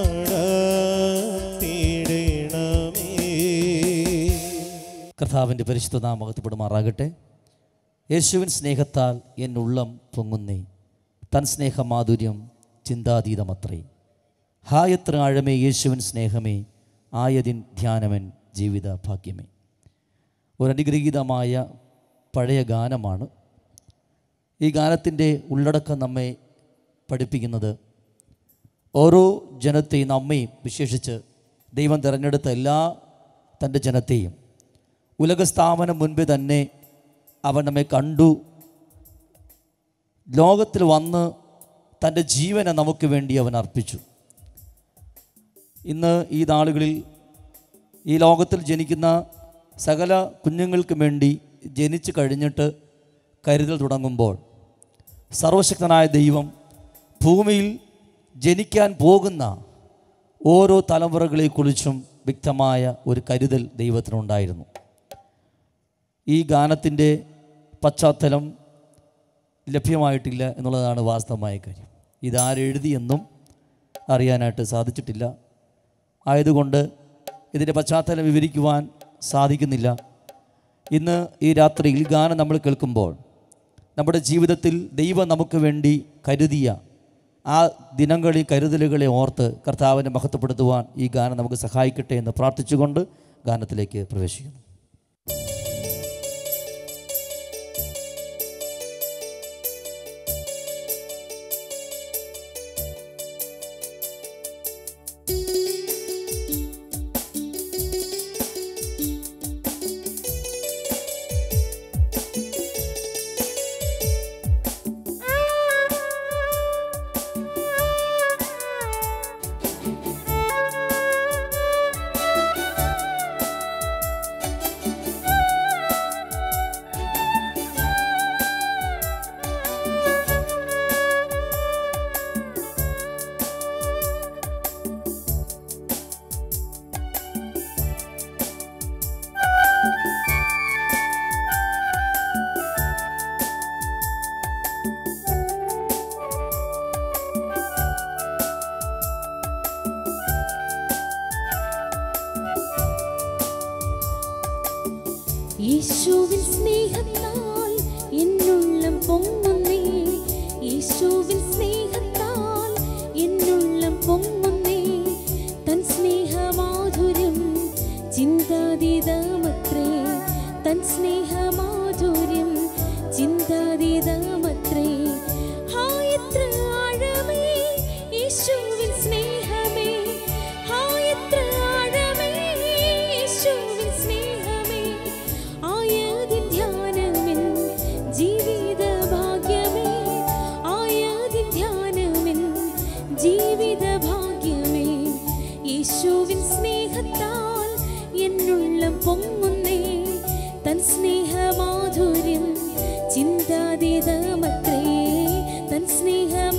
D: നടത്തിയിടണമേ
E: കർത്താവിൻ്റെ പരിശുദ്ധ നാമകത്തിപ്പെടുമാറാകട്ടെ യേശുവിൻ സ്നേഹത്താൽ എൻ ഉള്ളം പൊങ്ങുന്നേ തൻ സ്നേഹമാധുര്യം ചിന്താതീതമത്രേ ഹായത്ര ആഴമേ യേശുവിൻ സ്നേഹമേ ആയതിൻ ധ്യാനമൻ ജീവിത ഭാഗ്യമേ ഒരനുഗ്രഹീതമായ പഴയ ഗാനമാണ് ഈ ഗാനത്തിൻ്റെ ഉള്ളടക്കം നമ്മെ പഠിപ്പിക്കുന്നത് ഓരോ ജനത്തെയും നമ്മയും വിശേഷിച്ച് ദൈവം തിരഞ്ഞെടുത്ത എല്ലാ തൻ്റെ ജനത്തെയും ഉലകസ്ഥാപനം മുൻപേ തന്നെ അവൻ നമ്മെ കണ്ടു ലോകത്തിൽ വന്ന് തൻ്റെ ജീവനെ നമുക്ക് വേണ്ടി അവൻ അർപ്പിച്ചു ഇന്ന് ഈ നാളുകളിൽ ഈ ലോകത്തിൽ ജനിക്കുന്ന സകല കുഞ്ഞുങ്ങൾക്കും വേണ്ടി ജനിച്ചു കഴിഞ്ഞിട്ട് കരുതൽ തുടങ്ങുമ്പോൾ സർവശക്തനായ ദൈവം ഭൂമിയിൽ ജനിക്കാൻ പോകുന്ന ഓരോ തലമുറകളെക്കുറിച്ചും വ്യക്തമായ ഒരു കരുതൽ ദൈവത്തിനുണ്ടായിരുന്നു ഈ ഗാനത്തിൻ്റെ പശ്ചാത്തലം ലഭ്യമായിട്ടില്ല എന്നുള്ളതാണ് വാസ്തവമായ കാര്യം ഇതാരെഴുതിയെന്നും അറിയാനായിട്ട് സാധിച്ചിട്ടില്ല ആയതുകൊണ്ട് ഇതിൻ്റെ പശ്ചാത്തലം വിവരിക്കുവാൻ സാധിക്കുന്നില്ല ഇന്ന് ഈ രാത്രിയിൽ ഗാനം നമ്മൾ കേൾക്കുമ്പോൾ നമ്മുടെ ജീവിതത്തിൽ ദൈവം നമുക്ക് വേണ്ടി കരുതിയ ആ ദിനങ്ങളിൽ കരുതലുകളെ ഓർത്ത് കർത്താവിനെ മഹത്വപ്പെടുത്തുവാൻ ഈ ഗാനം നമുക്ക് സഹായിക്കട്ടെ എന്ന് പ്രാർത്ഥിച്ചുകൊണ്ട് ഗാനത്തിലേക്ക് പ്രവേശിക്കുന്നു
F: യേശുവിൻ സ്നേഹത്താൽ എന്നുള്ളം പൊങ്ങുന്നേ യേശുവിൻ സ്നേഹത്താൽ എന്നുള്ളം പൊങ്ങുന്നേ തൻ സ്നേഹമാധുര്യം ചിന്താതീതമത്രേ തൻ സ്നേഹമാധുര്യം ചിന്താതീതമത്രേ ഹാ എത്ര ആഴമേ യേശുവിൻ സ്നേഹമേ ഹാ എത്ര ആഴമേ യേശുവിൻ സ്നേഹമേ ആയതിൻ ധ്യാനമെൻ ജീവിത ഭാഗ്യമേ ആയതിൻ ധ്യാനമെൻ ജീവിത ഭാഗ്യമേ യേശുവിൻ സ്നേഹത്താൽ എന്നുള്ളം പൊങ്ങുന്നേ തൻ സ്നേഹമാധുര്യം ചിന്താതീതമത്രേ തൻ സ്നേഹ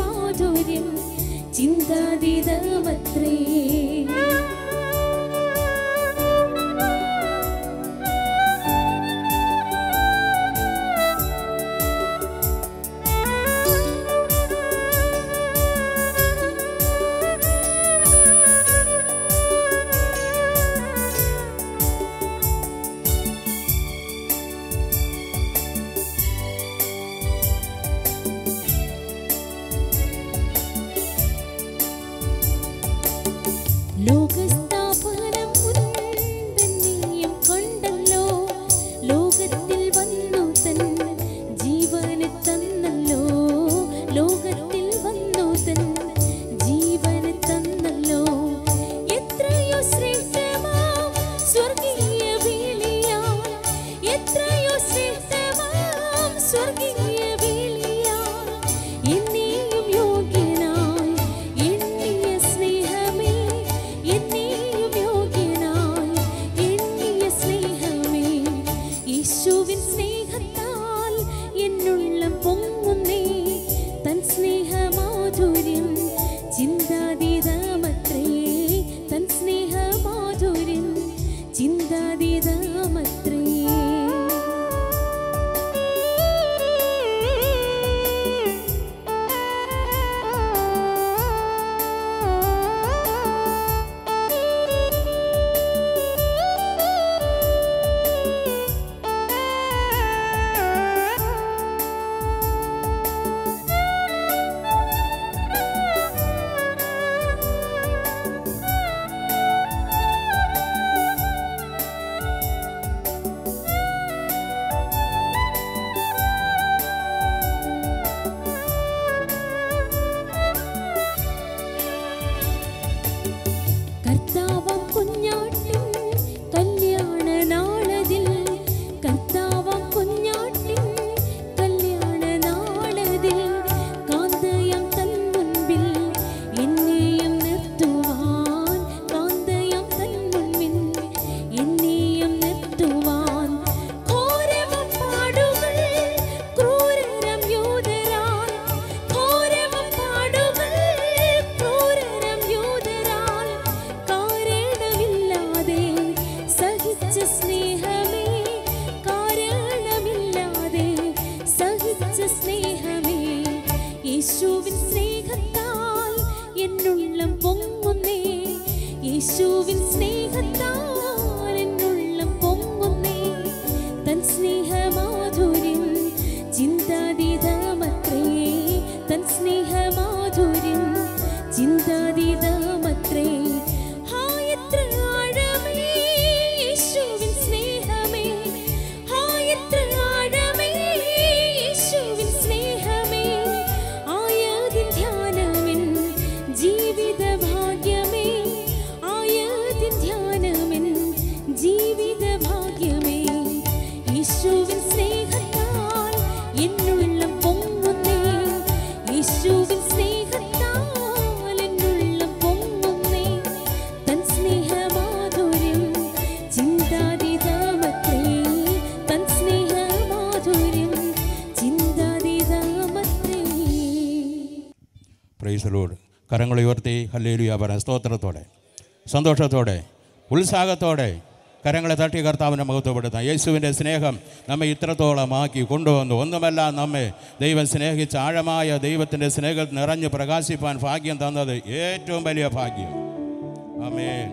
A: പ്രൈസലോട് കരങ്ങൾ ഉയർത്തി ഹല്ലേലുയ പറയാം സ്തോത്രത്തോടെ സന്തോഷത്തോടെ ഉത്സാഹത്തോടെ കരങ്ങളെ തട്ടി കർത്താവിനെ മഹത്വപ്പെടുത്താം യേശുവിൻ്റെ സ്നേഹം നമ്മെ ഇത്രത്തോളം ആക്കി കൊണ്ടുവന്നു ഒന്നുമല്ല നമ്മെ ദൈവം സ്നേഹിച്ച ആഴമായ ദൈവത്തിൻ്റെ സ്നേഹം നിറഞ്ഞ് പ്രകാശിപ്പാൻ ഭാഗ്യം തന്നത് ഏറ്റവും വലിയ ഭാഗ്യം ആമേൻ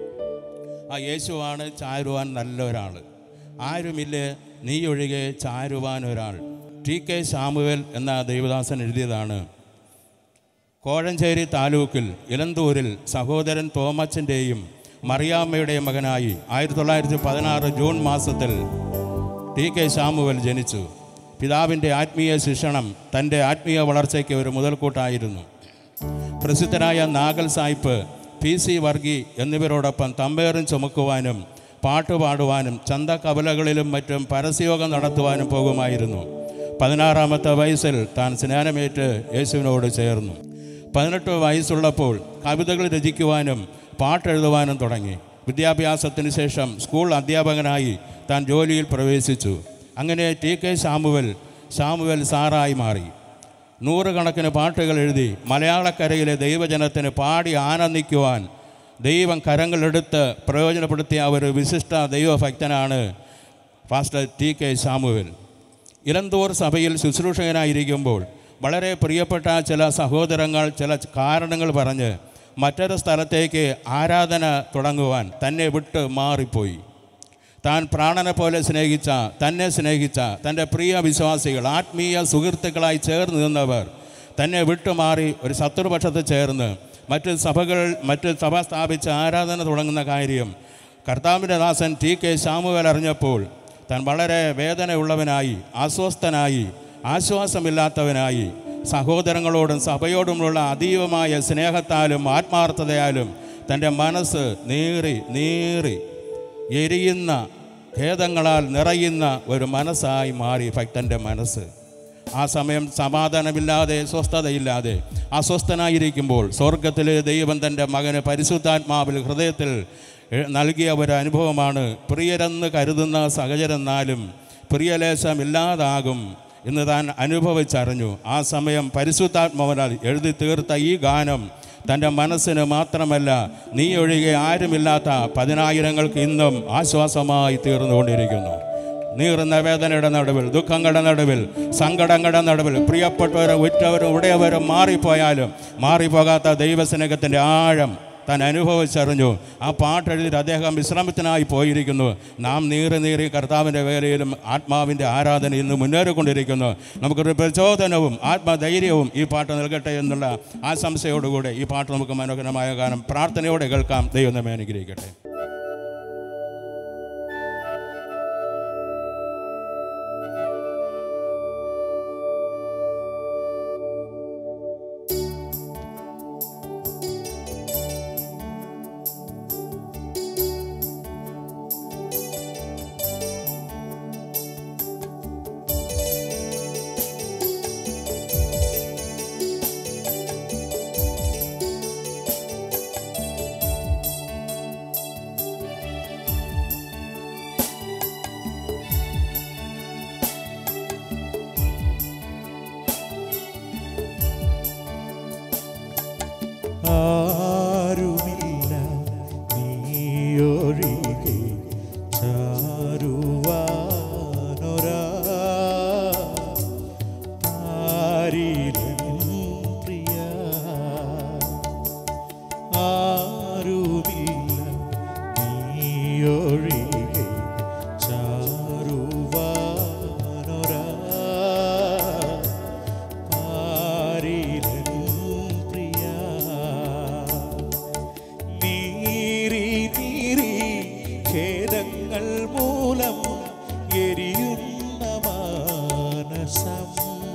A: ആ യേശുവാണ് ചാരുവാൻ നല്ല ഒരാൾ ആരുമില്ലേ നീ ഒഴികെ ചാരുവാൻ ഒരാൾ ടി കെ സാമുവൽ എന്ന ദൈവദാസൻ എഴുതിയതാണ് കോഴഞ്ചേരി താലൂക്കിൽ ഇലന്തൂരിൽ സഹോദരൻ തോമച്ചൻ്റെയും മറിയാമ്മയുടെയും മകനായി ആയിരത്തി തൊള്ളായിരത്തി പതിനാറ് ജൂൺ മാസത്തിൽ ടി കെ ശാമുവൽ ജനിച്ചു പിതാവിൻ്റെ ആത്മീയ ശിക്ഷണം തൻ്റെ ആത്മീയ വളർച്ചയ്ക്ക് ഒരു മുതൽക്കൂട്ടായിരുന്നു പ്രസിദ്ധനായ നാഗൽ സായിപ്പ് പി സി വർഗി എന്നിവരോടൊപ്പം തമ്പേറും ചുമക്കുവാനും പാട്ട് പാടുവാനും ചന്ത കവലകളിലും മറ്റും പരസ്യയോഗം നടത്തുവാനും പോകുമായിരുന്നു പതിനാറാമത്തെ വയസ്സിൽ താൻ സ്നാനമേറ്റ് യേശുവിനോട് ചേർന്നു പതിനെട്ട് വയസ്സുള്ളപ്പോൾ കവിതകൾ രചിക്കുവാനും പാട്ടെഴുതുവാനും തുടങ്ങി വിദ്യാഭ്യാസത്തിന് ശേഷം സ്കൂൾ അധ്യാപകനായി താൻ ജോലിയിൽ പ്രവേശിച്ചു അങ്ങനെ ടി കെ ശാമുവൽ ശാമുവൽ സാറായി മാറി നൂറുകണക്കിന് പാട്ടുകൾ എഴുതി മലയാളക്കരയിലെ ദൈവജനത്തിന് പാടി ആനന്ദിക്കുവാൻ ദൈവം കരങ്ങളെടുത്ത് പ്രയോജനപ്പെടുത്തിയ ഒരു വിശിഷ്ട ദൈവഭക്തനാണ് pastor T K Samuel Elanthoor സഭയിൽ ശുശ്രൂഷകനായിരിക്കുമ്പോൾ വളരെ പ്രിയപ്പെട്ട ചില സഹോദരങ്ങൾ ചില കാരണങ്ങൾ പറഞ്ഞ് മറ്റൊരു സ്ഥലത്തേക്ക് ആരാധന തുടങ്ങുവാൻ തന്നെ വിട്ട് മാറിപ്പോയി താൻ പ്രാണനെ പോലെ സ്നേഹിച്ച തന്നെ സ്നേഹിച്ച തൻ്റെ പ്രിയ വിശ്വാസികൾ ആത്മീയ സുഹൃത്തുക്കളായി ചേർന്ന് നിന്നവർ തന്നെ വിട്ടുമാറി ഒരു ശത്രുപക്ഷത്ത് ചേർന്ന് മറ്റ് സഭകൾ മറ്റ് സഭ സ്ഥാപിച്ച് ആരാധന തുടങ്ങുന്ന കാര്യം കർത്താവിൻ്റെ ദാസൻ ടി കെ ശാമുവൽ അറിഞ്ഞപ്പോൾ താൻ വളരെ വേദനയുള്ളവനായി അസ്വസ്ഥനായി ആശ്വാസമില്ലാത്തവനായി സഹോദരങ്ങളോടും സഭയോടുമുള്ള അതീവമായ സ്നേഹത്താലും ആത്മാർത്ഥതയാലും തൻ്റെ മനസ്സ് നീറി നീറി എരിയുന്ന ഖേദങ്ങളാൽ നിറയുന്ന ഒരു മനസ്സായി മാറി ഭക്തൻ്റെ മനസ്സ് ആ സമയം സമാധാനമില്ലാതെ സ്വസ്ഥതയില്ലാതെ അസ്വസ്ഥനായിരിക്കുമ്പോൾ സ്വർഗത്തിലെ ദൈവം തൻ്റെ മകന് പരിശുദ്ധാത്മാവിൽ ഹൃദയത്തിൽ എ- നൽകിയ ഒരു അനുഭവമാണ് പ്രിയരെന്ന് കരുതുന്ന സഹചരെന്നാലും പ്രിയലേശമില്ലാതാകും എന്ന് താൻ അനുഭവിച്ചറിഞ്ഞു ആ സമയം പരിശുദ്ധാത്മാവനാൽ എഴുതി തീർത്ത ഈ ഗാനം തൻ്റെ മനസ്സിന് മാത്രമല്ല നീ ഒഴികെ ആരുമില്ലാത്ത പതിനായിരങ്ങൾക്ക് ഇന്നും ആശ്വാസമായി തീർന്നുകൊണ്ടിരിക്കുന്നു നീറുന്ന വേദനയുടെ നടുവിൽ ദുഃഖങ്ങളുടെ നടുവിൽ സങ്കടങ്ങളുടെ നടുവിൽ പ്രിയപ്പെട്ടവരും ഉറ്റവരും ഉടയവരും മാറിപ്പോയാലും മാറിപ്പോകാത്ത ദൈവസ്നേഹത്തിൻ്റെ ആഴം താൻ അനുഭവിച്ചറിഞ്ഞു ആ പാട്ടെഴുതിയിട്ട് അദ്ദേഹം വിശ്രമത്തിനായി പോയിരിക്കുന്നു നാം നീറി നീറി കർത്താവിൻ്റെ വേലയിലും ആത്മാവിൻ്റെ ആരാധന ഇന്ന് മുന്നേറിക്കൊണ്ടിരിക്കുന്നു നമുക്കൊരു പ്രചോദനവും ആത്മധൈര്യവും ഈ പാട്ട് നൽകട്ടെ എന്നുള്ള ആശംസയോടുകൂടെ ഈ പാട്ട് നമുക്ക് മനോഹരമായ ഗാനം പ്രാർത്ഥനയോടെ കേൾക്കാം ദൈവം നമ്മെ അനുഗ്രഹിക്കട്ടെ
D: ആരുമില്ല നീയൊഴികെ ചാരുവാനൊരാ ആരിലും പ്രിയ ആരുമില്ല നീയൊഴികെ ചാരുവാനൊരാ ആരിലും പ്രിയ നീറി നീറി ഖേദങ്ങൾ മൂലം എരിയുന്ന മാനസം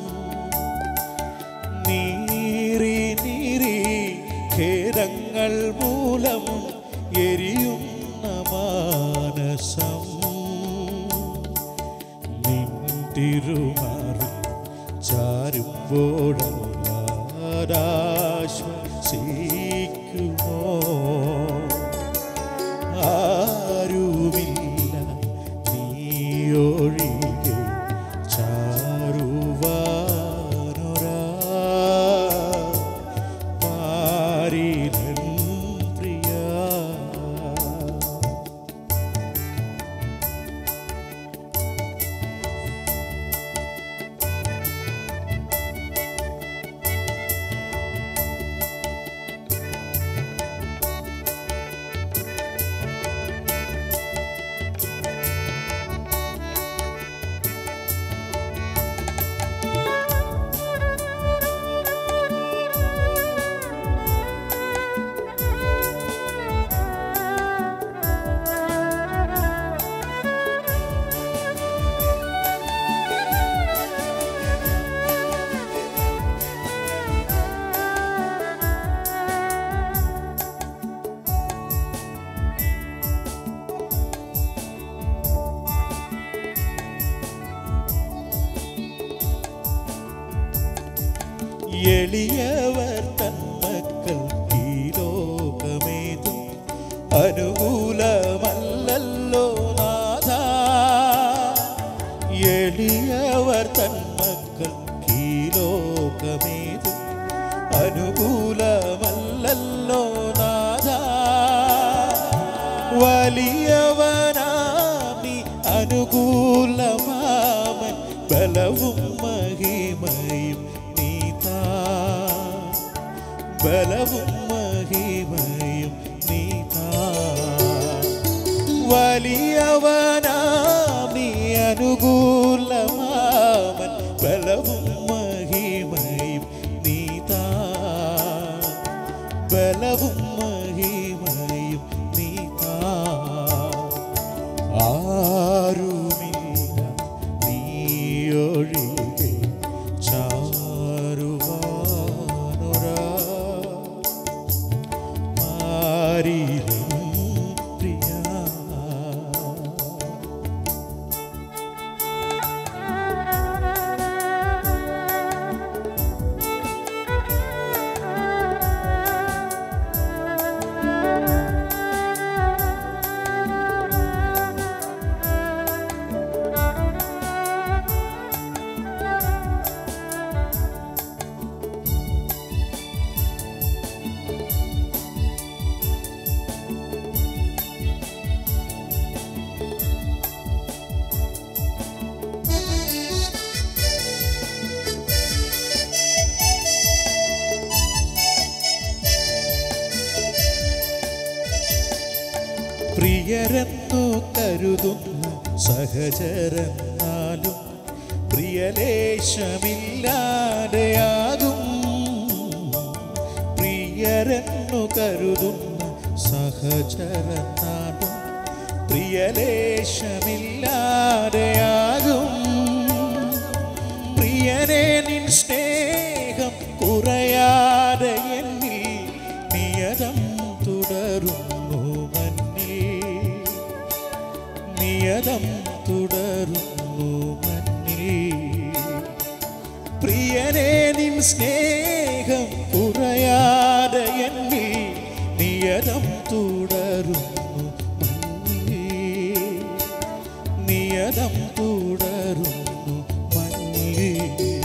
D: നീറി നീറി ഖേദങ്ങൾ മൂലം എരിയുന്ന മാനസം നിൻ തിരുമാറി ചാരുമ്പോഴല്ലാശ്വസിക്കുമോ ആരുമില്ല നീയൊഴികെ ചാരുവാനൊരാ എളിയവർ തന്മക്കൾ ഈ ലോകമേതും അനുകൂലമല്ലല്ലോ നാഥ എളിയവർ തന്മക്കൾ ഈ ലോകമേതും അനുകൂലമല്ലല്ലോ നാഥ വലിയവനാമി അനുകൂലമാമൻ ബലവും മഹിമയും നീതാ ബലവും മഹിമയും നീതാ വലിയവനാമി അനുകൂലമാമൻ ബലവും മഹിമയും നീതാ ബലവും മഹിമയും നീതാ ആരുമില്ല നീയൊഴികെ ചാരുവാനൊരാ ആരിലും പ്രിയ പ്രിയരെന്നു കരുതുന്ന സഹചരെന്നാലും പ്രിയലേശമില്ലാതെയാകും പ്രിയരെന്നു കരുതുന്ന സഹചരെന്നാലും പ്രിയലേശമില്ലാതെയാകും പ്രിയനെ നിൻ സ്നേഹം കുറയാതെ എന്നിൽ നിയതം തുടരുന്നു മന്നിൽ നിയതം തുടരുന്നു മന്നിൽ പ്രിയനെ നിൻ സ്നേഹം കുറയാതെ എന്നിൽ നിയതം തുടരുന്നു മന്നിൽ നിയതം തുടരുന്നു മന്നിൽ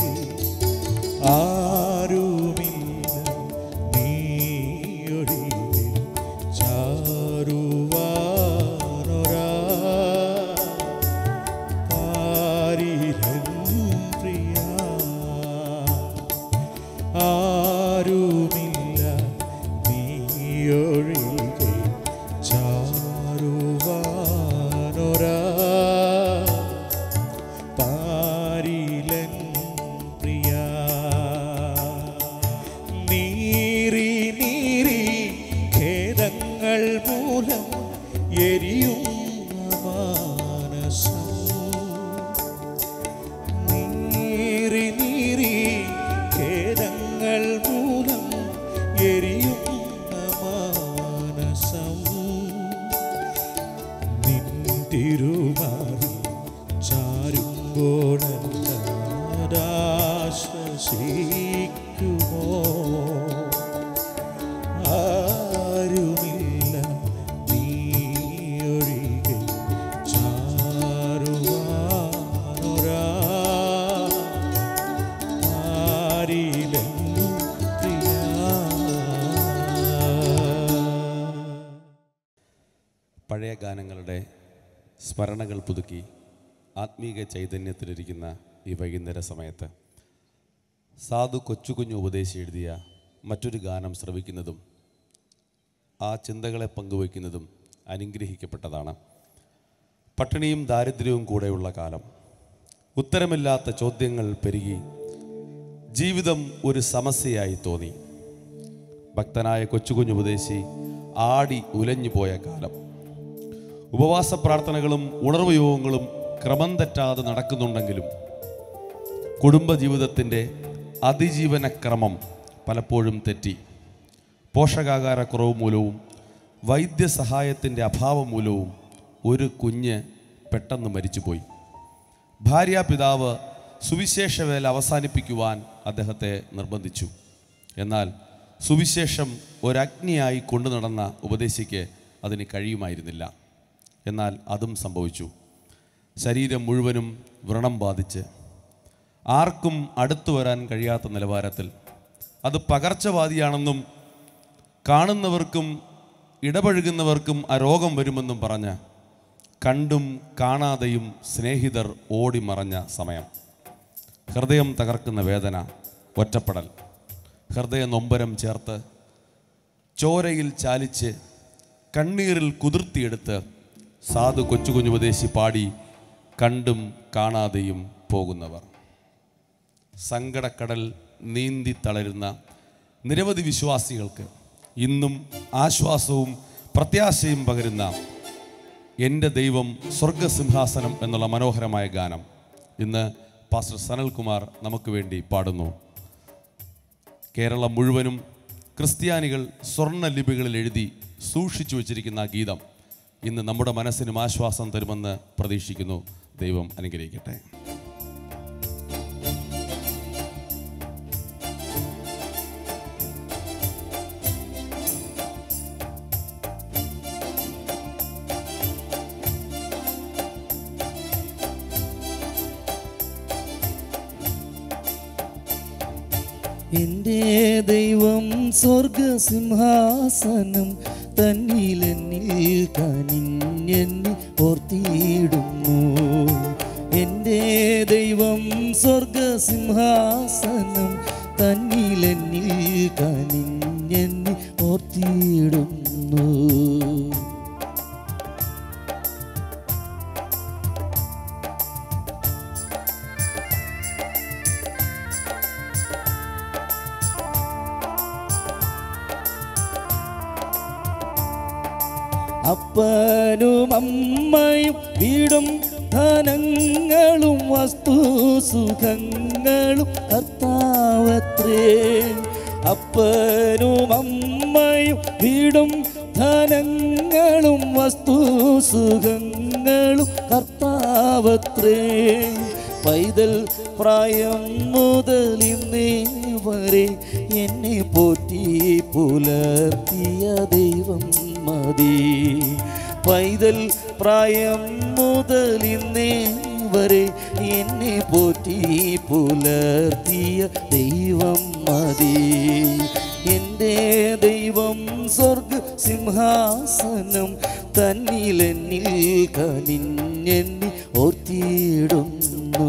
D: ആരുമില്ല നീയൊഴികെ ചാരുവാനൊരാ പാരിലും പ്രിയ ആരുമില്ല നീയൊഴികെ ചാരുവാനൊരാ പാരിലൻ പ്രിയ നീറി നീറി ഖേദങ്ങൾ മൂലം എരിയുന്ന മാനസം നീറി നീറി ഖേദങ്ങൾ മൂലം എരിയുന്ന മാനസം നിൻ തിരുമാറി ചാരുമ്പോഴശ്വസിക്കുമോ ആരുമില്ല നീയൊഴികെ ചാരുവാനൊരാ ആരിലെങ്ങും പ്രിയ
G: പഴയ ഗാനങ്ങളുടെ സ്മരണകൾ പുതുക്കി ആത്മീക ചൈതന്യത്തിലിരിക്കുന്ന ഈ വൈകുന്നേര സമയത്ത് സാധു കൊച്ചുകുഞ്ഞു ഉപദേശി എഴുതിയ മറ്റൊരു ഗാനം ശ്രവിക്കുന്നതും ആ ചിന്തകളെ പങ്കുവയ്ക്കുന്നതും അനുഗ്രഹിക്കപ്പെട്ടതാണ് പട്ടിണിയും ദാരിദ്ര്യവും കൂടെയുള്ള കാലം ഉത്തരമില്ലാത്ത ചോദ്യങ്ങൾ പെരുകി ജീവിതം ഒരു സമസ്യയായി തോന്നി ഭക്തനായ കൊച്ചുകുഞ്ഞു ഉപദേശി ആടി ഉലഞ്ഞു പോയ കാലം ഉപവാസ പ്രാർത്ഥനകളും ഉണർവ് യോഗങ്ങളും ക്രമം തെറ്റാതെ നടക്കുന്നുണ്ടെങ്കിലും കുടുംബജീവിതത്തിൻ്റെ അതിജീവന ക്രമം പലപ്പോഴും തെറ്റി പോഷകാഹാരക്കുറവ് മൂലവും വൈദ്യസഹായത്തിൻ്റെ അഭാവം മൂലവും ഒരു കുഞ്ഞ് പെട്ടെന്ന് മരിച്ചുപോയി ഭാര്യാപിതാവ് സുവിശേഷ വേല അവസാനിപ്പിക്കുവാൻ അദ്ദേഹത്തെ നിർബന്ധിച്ചു എന്നാൽ സുവിശേഷം ഒരഗ്നിയായി കൊണ്ടു നടന്ന ഉപദേശിക്ക് അതിന് കഴിയുമായിരുന്നില്ല എന്നാൽ അതും സംഭവിച്ചു ശരീരം മുഴുവനും വ്രണം ബാധിച്ച് ആർക്കും അടുത്തു വരാൻ കഴിയാത്ത നിലവാരത്തിൽ അത് പകർച്ചവാദിയാണെന്നും കാണുന്നവർക്കും ഇടപഴകുന്നവർക്കും ആ രോഗം വരുമെന്നും പറഞ്ഞ് കണ്ടും കാണാതെയും സ്നേഹിതർ ഓടി മറഞ്ഞ സമയം ഹൃദയം തകർക്കുന്ന വേദന ഒറ്റപ്പെടൽ ഹൃദയ നൊമ്പരം ചേർത്ത് ചോരയിൽ ചാലിച്ച് കണ്ണീരിൽ കുതിർത്തിയെടുത്ത് സാധു കൊച്ചു കുഞ്ഞുപദേശി പാടി കണ്ടും കാണാതെയും പോകുന്നവർ സങ്കടക്കടൽ നീന്തി തളരുന്ന നിരവധി വിശ്വാസികൾക്ക് ഇന്നും ആശ്വാസവും പ്രത്യാശയും പകരുന്ന എൻ്റെ ദൈവം സ്വർഗസിംഹാസനം എന്നുള്ള മനോഹരമായ ഗാനം ഇന്ന് പാസ്റ്റർ സനൽകുമാർ നമുക്ക് വേണ്ടി പാടുന്നു കേരളം മുഴുവനും ക്രിസ്ത്യാനികൾ സ്വർണ്ണ ലിപികളിൽ എഴുതി സൂക്ഷിച്ചു വച്ചിരിക്കുന്ന ആ ഗീതം ഇന്ന് നമ്മുടെ മനസ്സിനും ആശ്വാസം തരുമെന്ന് പ്രതീക്ഷിക്കുന്നു ദൈവം അനുഗ്രഹിക്കട്ടെ
D: എൻ്റെ ദൈവം സ്വർഗസിംഹാസനം തന്നിലെന്നിൽ കനിഞ്ഞെന്നെ ഓർത്തിയിടുന്നു എൻ്റെ ദൈവം സ്വർഗസിംഹാസനം തന്നിലെന്നിൽ കനിഞ്ഞെന്നെ ഓർത്തിയിടുന്നു അപ്പനും അമ്മയും വീടും ധനങ്ങളും വസ്തുസുഖങ്ങളും കർത്താവത്രേ അപ്പനും അമ്മയും വീടും ധനങ്ങളും വസ്തുസുഖങ്ങളും കർത്താവത്രേ പൈതൽ പ്രായം മുതൽ ഇന്നേ വരെ എന്നെ പോറ്റി പുലർത്തിയ ദൈവം മതി പൈതൽ പ്രായം മുതൽ ഇന്നേ വരെ എന്നെ പോറ്റി പുലർത്തിയ ദൈവം മതി എൻ്റെ ദൈവം സ്വർഗ സിംഹാസനം തന്നിലെന്നിൽ കനിഞ്ഞെന്നി ഓർത്തിയിടുന്നു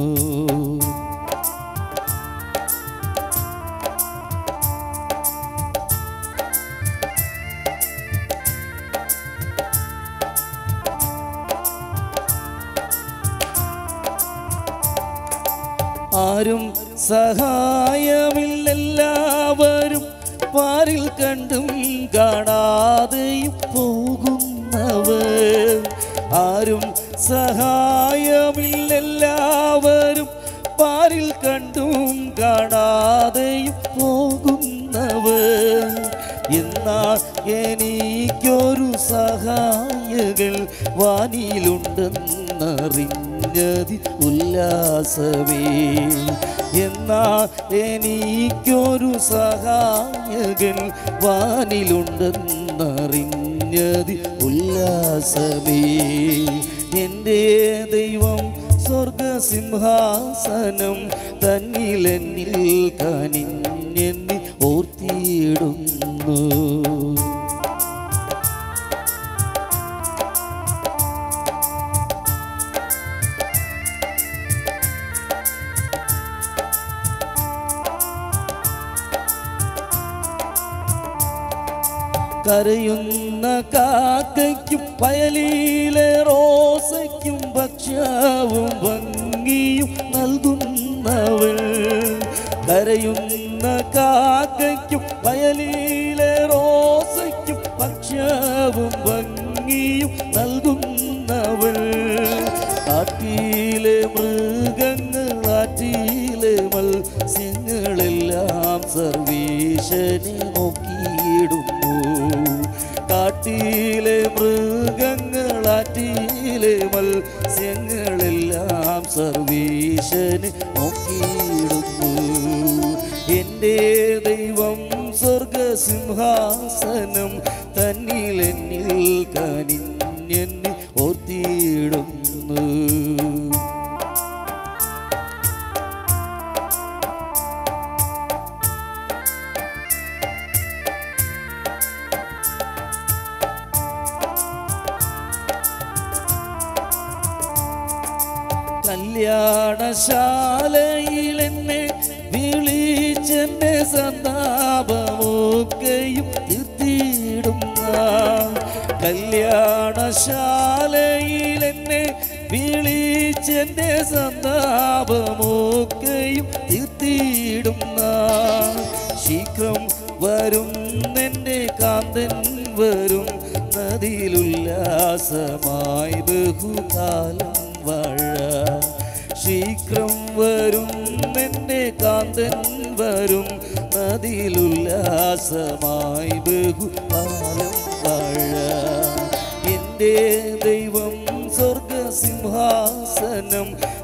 D: ആരും സഹായമില്ലെല്ലാവരും പാരിൽ കണ്ടും കാണാതെയും പോകുന്നവർ ആരും സഹായമില്ലെല്ലാവരും പാരിൽ കണ്ടും കാണാതെയും പോകുന്നവർ എന്നാൽ എനിക്കൊരു സഹായകൾ വാനിയിലുണ്ടെന്നറിഞ്ഞതി ഉല്ലാസമേ എന്നാ എനിക്കൊരു സഹായകൻ വാനിലുണ്ടെന്നറിഞ്ഞതി ഉല്ലാസമേ എൻ്റെ ദൈവം സ്വർഗസിംഹാസനം തന്നിലെന്നിൽ കനിഞ്ഞെന്നി ഓർത്തിയിടുന്നു കരയുന്ന കാക്കയ്ക്കും വയലിലെ റോസയ്ക്കും ഭക്ഷ്യവും ഭംഗിയും നൽകുന്നവൾ കരയുന്ന കാക്കയ്ക്കും വയലിലെ റോസയ്ക്കും ഭക്ഷ്യവും ഭംഗിയും നൽകുന്നവൾ കാട്ടിലെ മൃഗങ്ങൾ ആറ്റിലെ മത്സ്യങ്ങളെല്ലാം സർവീശനെ നോക്കിയിടുന്നു കാട്ടിലെ മൃഗങ്ങൾ ആറ്റിലെ മത്സ്യങ്ങളെല്ലാം സർവീശന് നോക്കിയിടുന്നു എൻ്റെ ദൈവം സ്വർഗസിംഹാസനം തന്നിൽ എന്നിൽ കനിഞ്ഞെന്നെ ഓർത്തിയിടുന്നു കല്യാണശാലയിൽ എന്നെ വിളിച്ചെന്റെ സന്താപമൊക്കെയും തീർത്തിടുന്ന കല്യാണശാലയിൽ എന്നെ വിളിച്ചെന്റെ സന്താപമൊക്കെയും തീർത്തിടുന്ന ശീഘ്രം വരും നിന്റെ കാന്തൻ വരും നദിയിലുല്ലാസമായി ബഹുകാലം വാഴ ശീഘ്രം വരും നിന്റെ കാന്തൻ വരും നദിയിലുല്ലാസമായി ബഹുകാലം വാഴ എൻ്റെ ദൈവം സ്വർഗസിംഹാസനം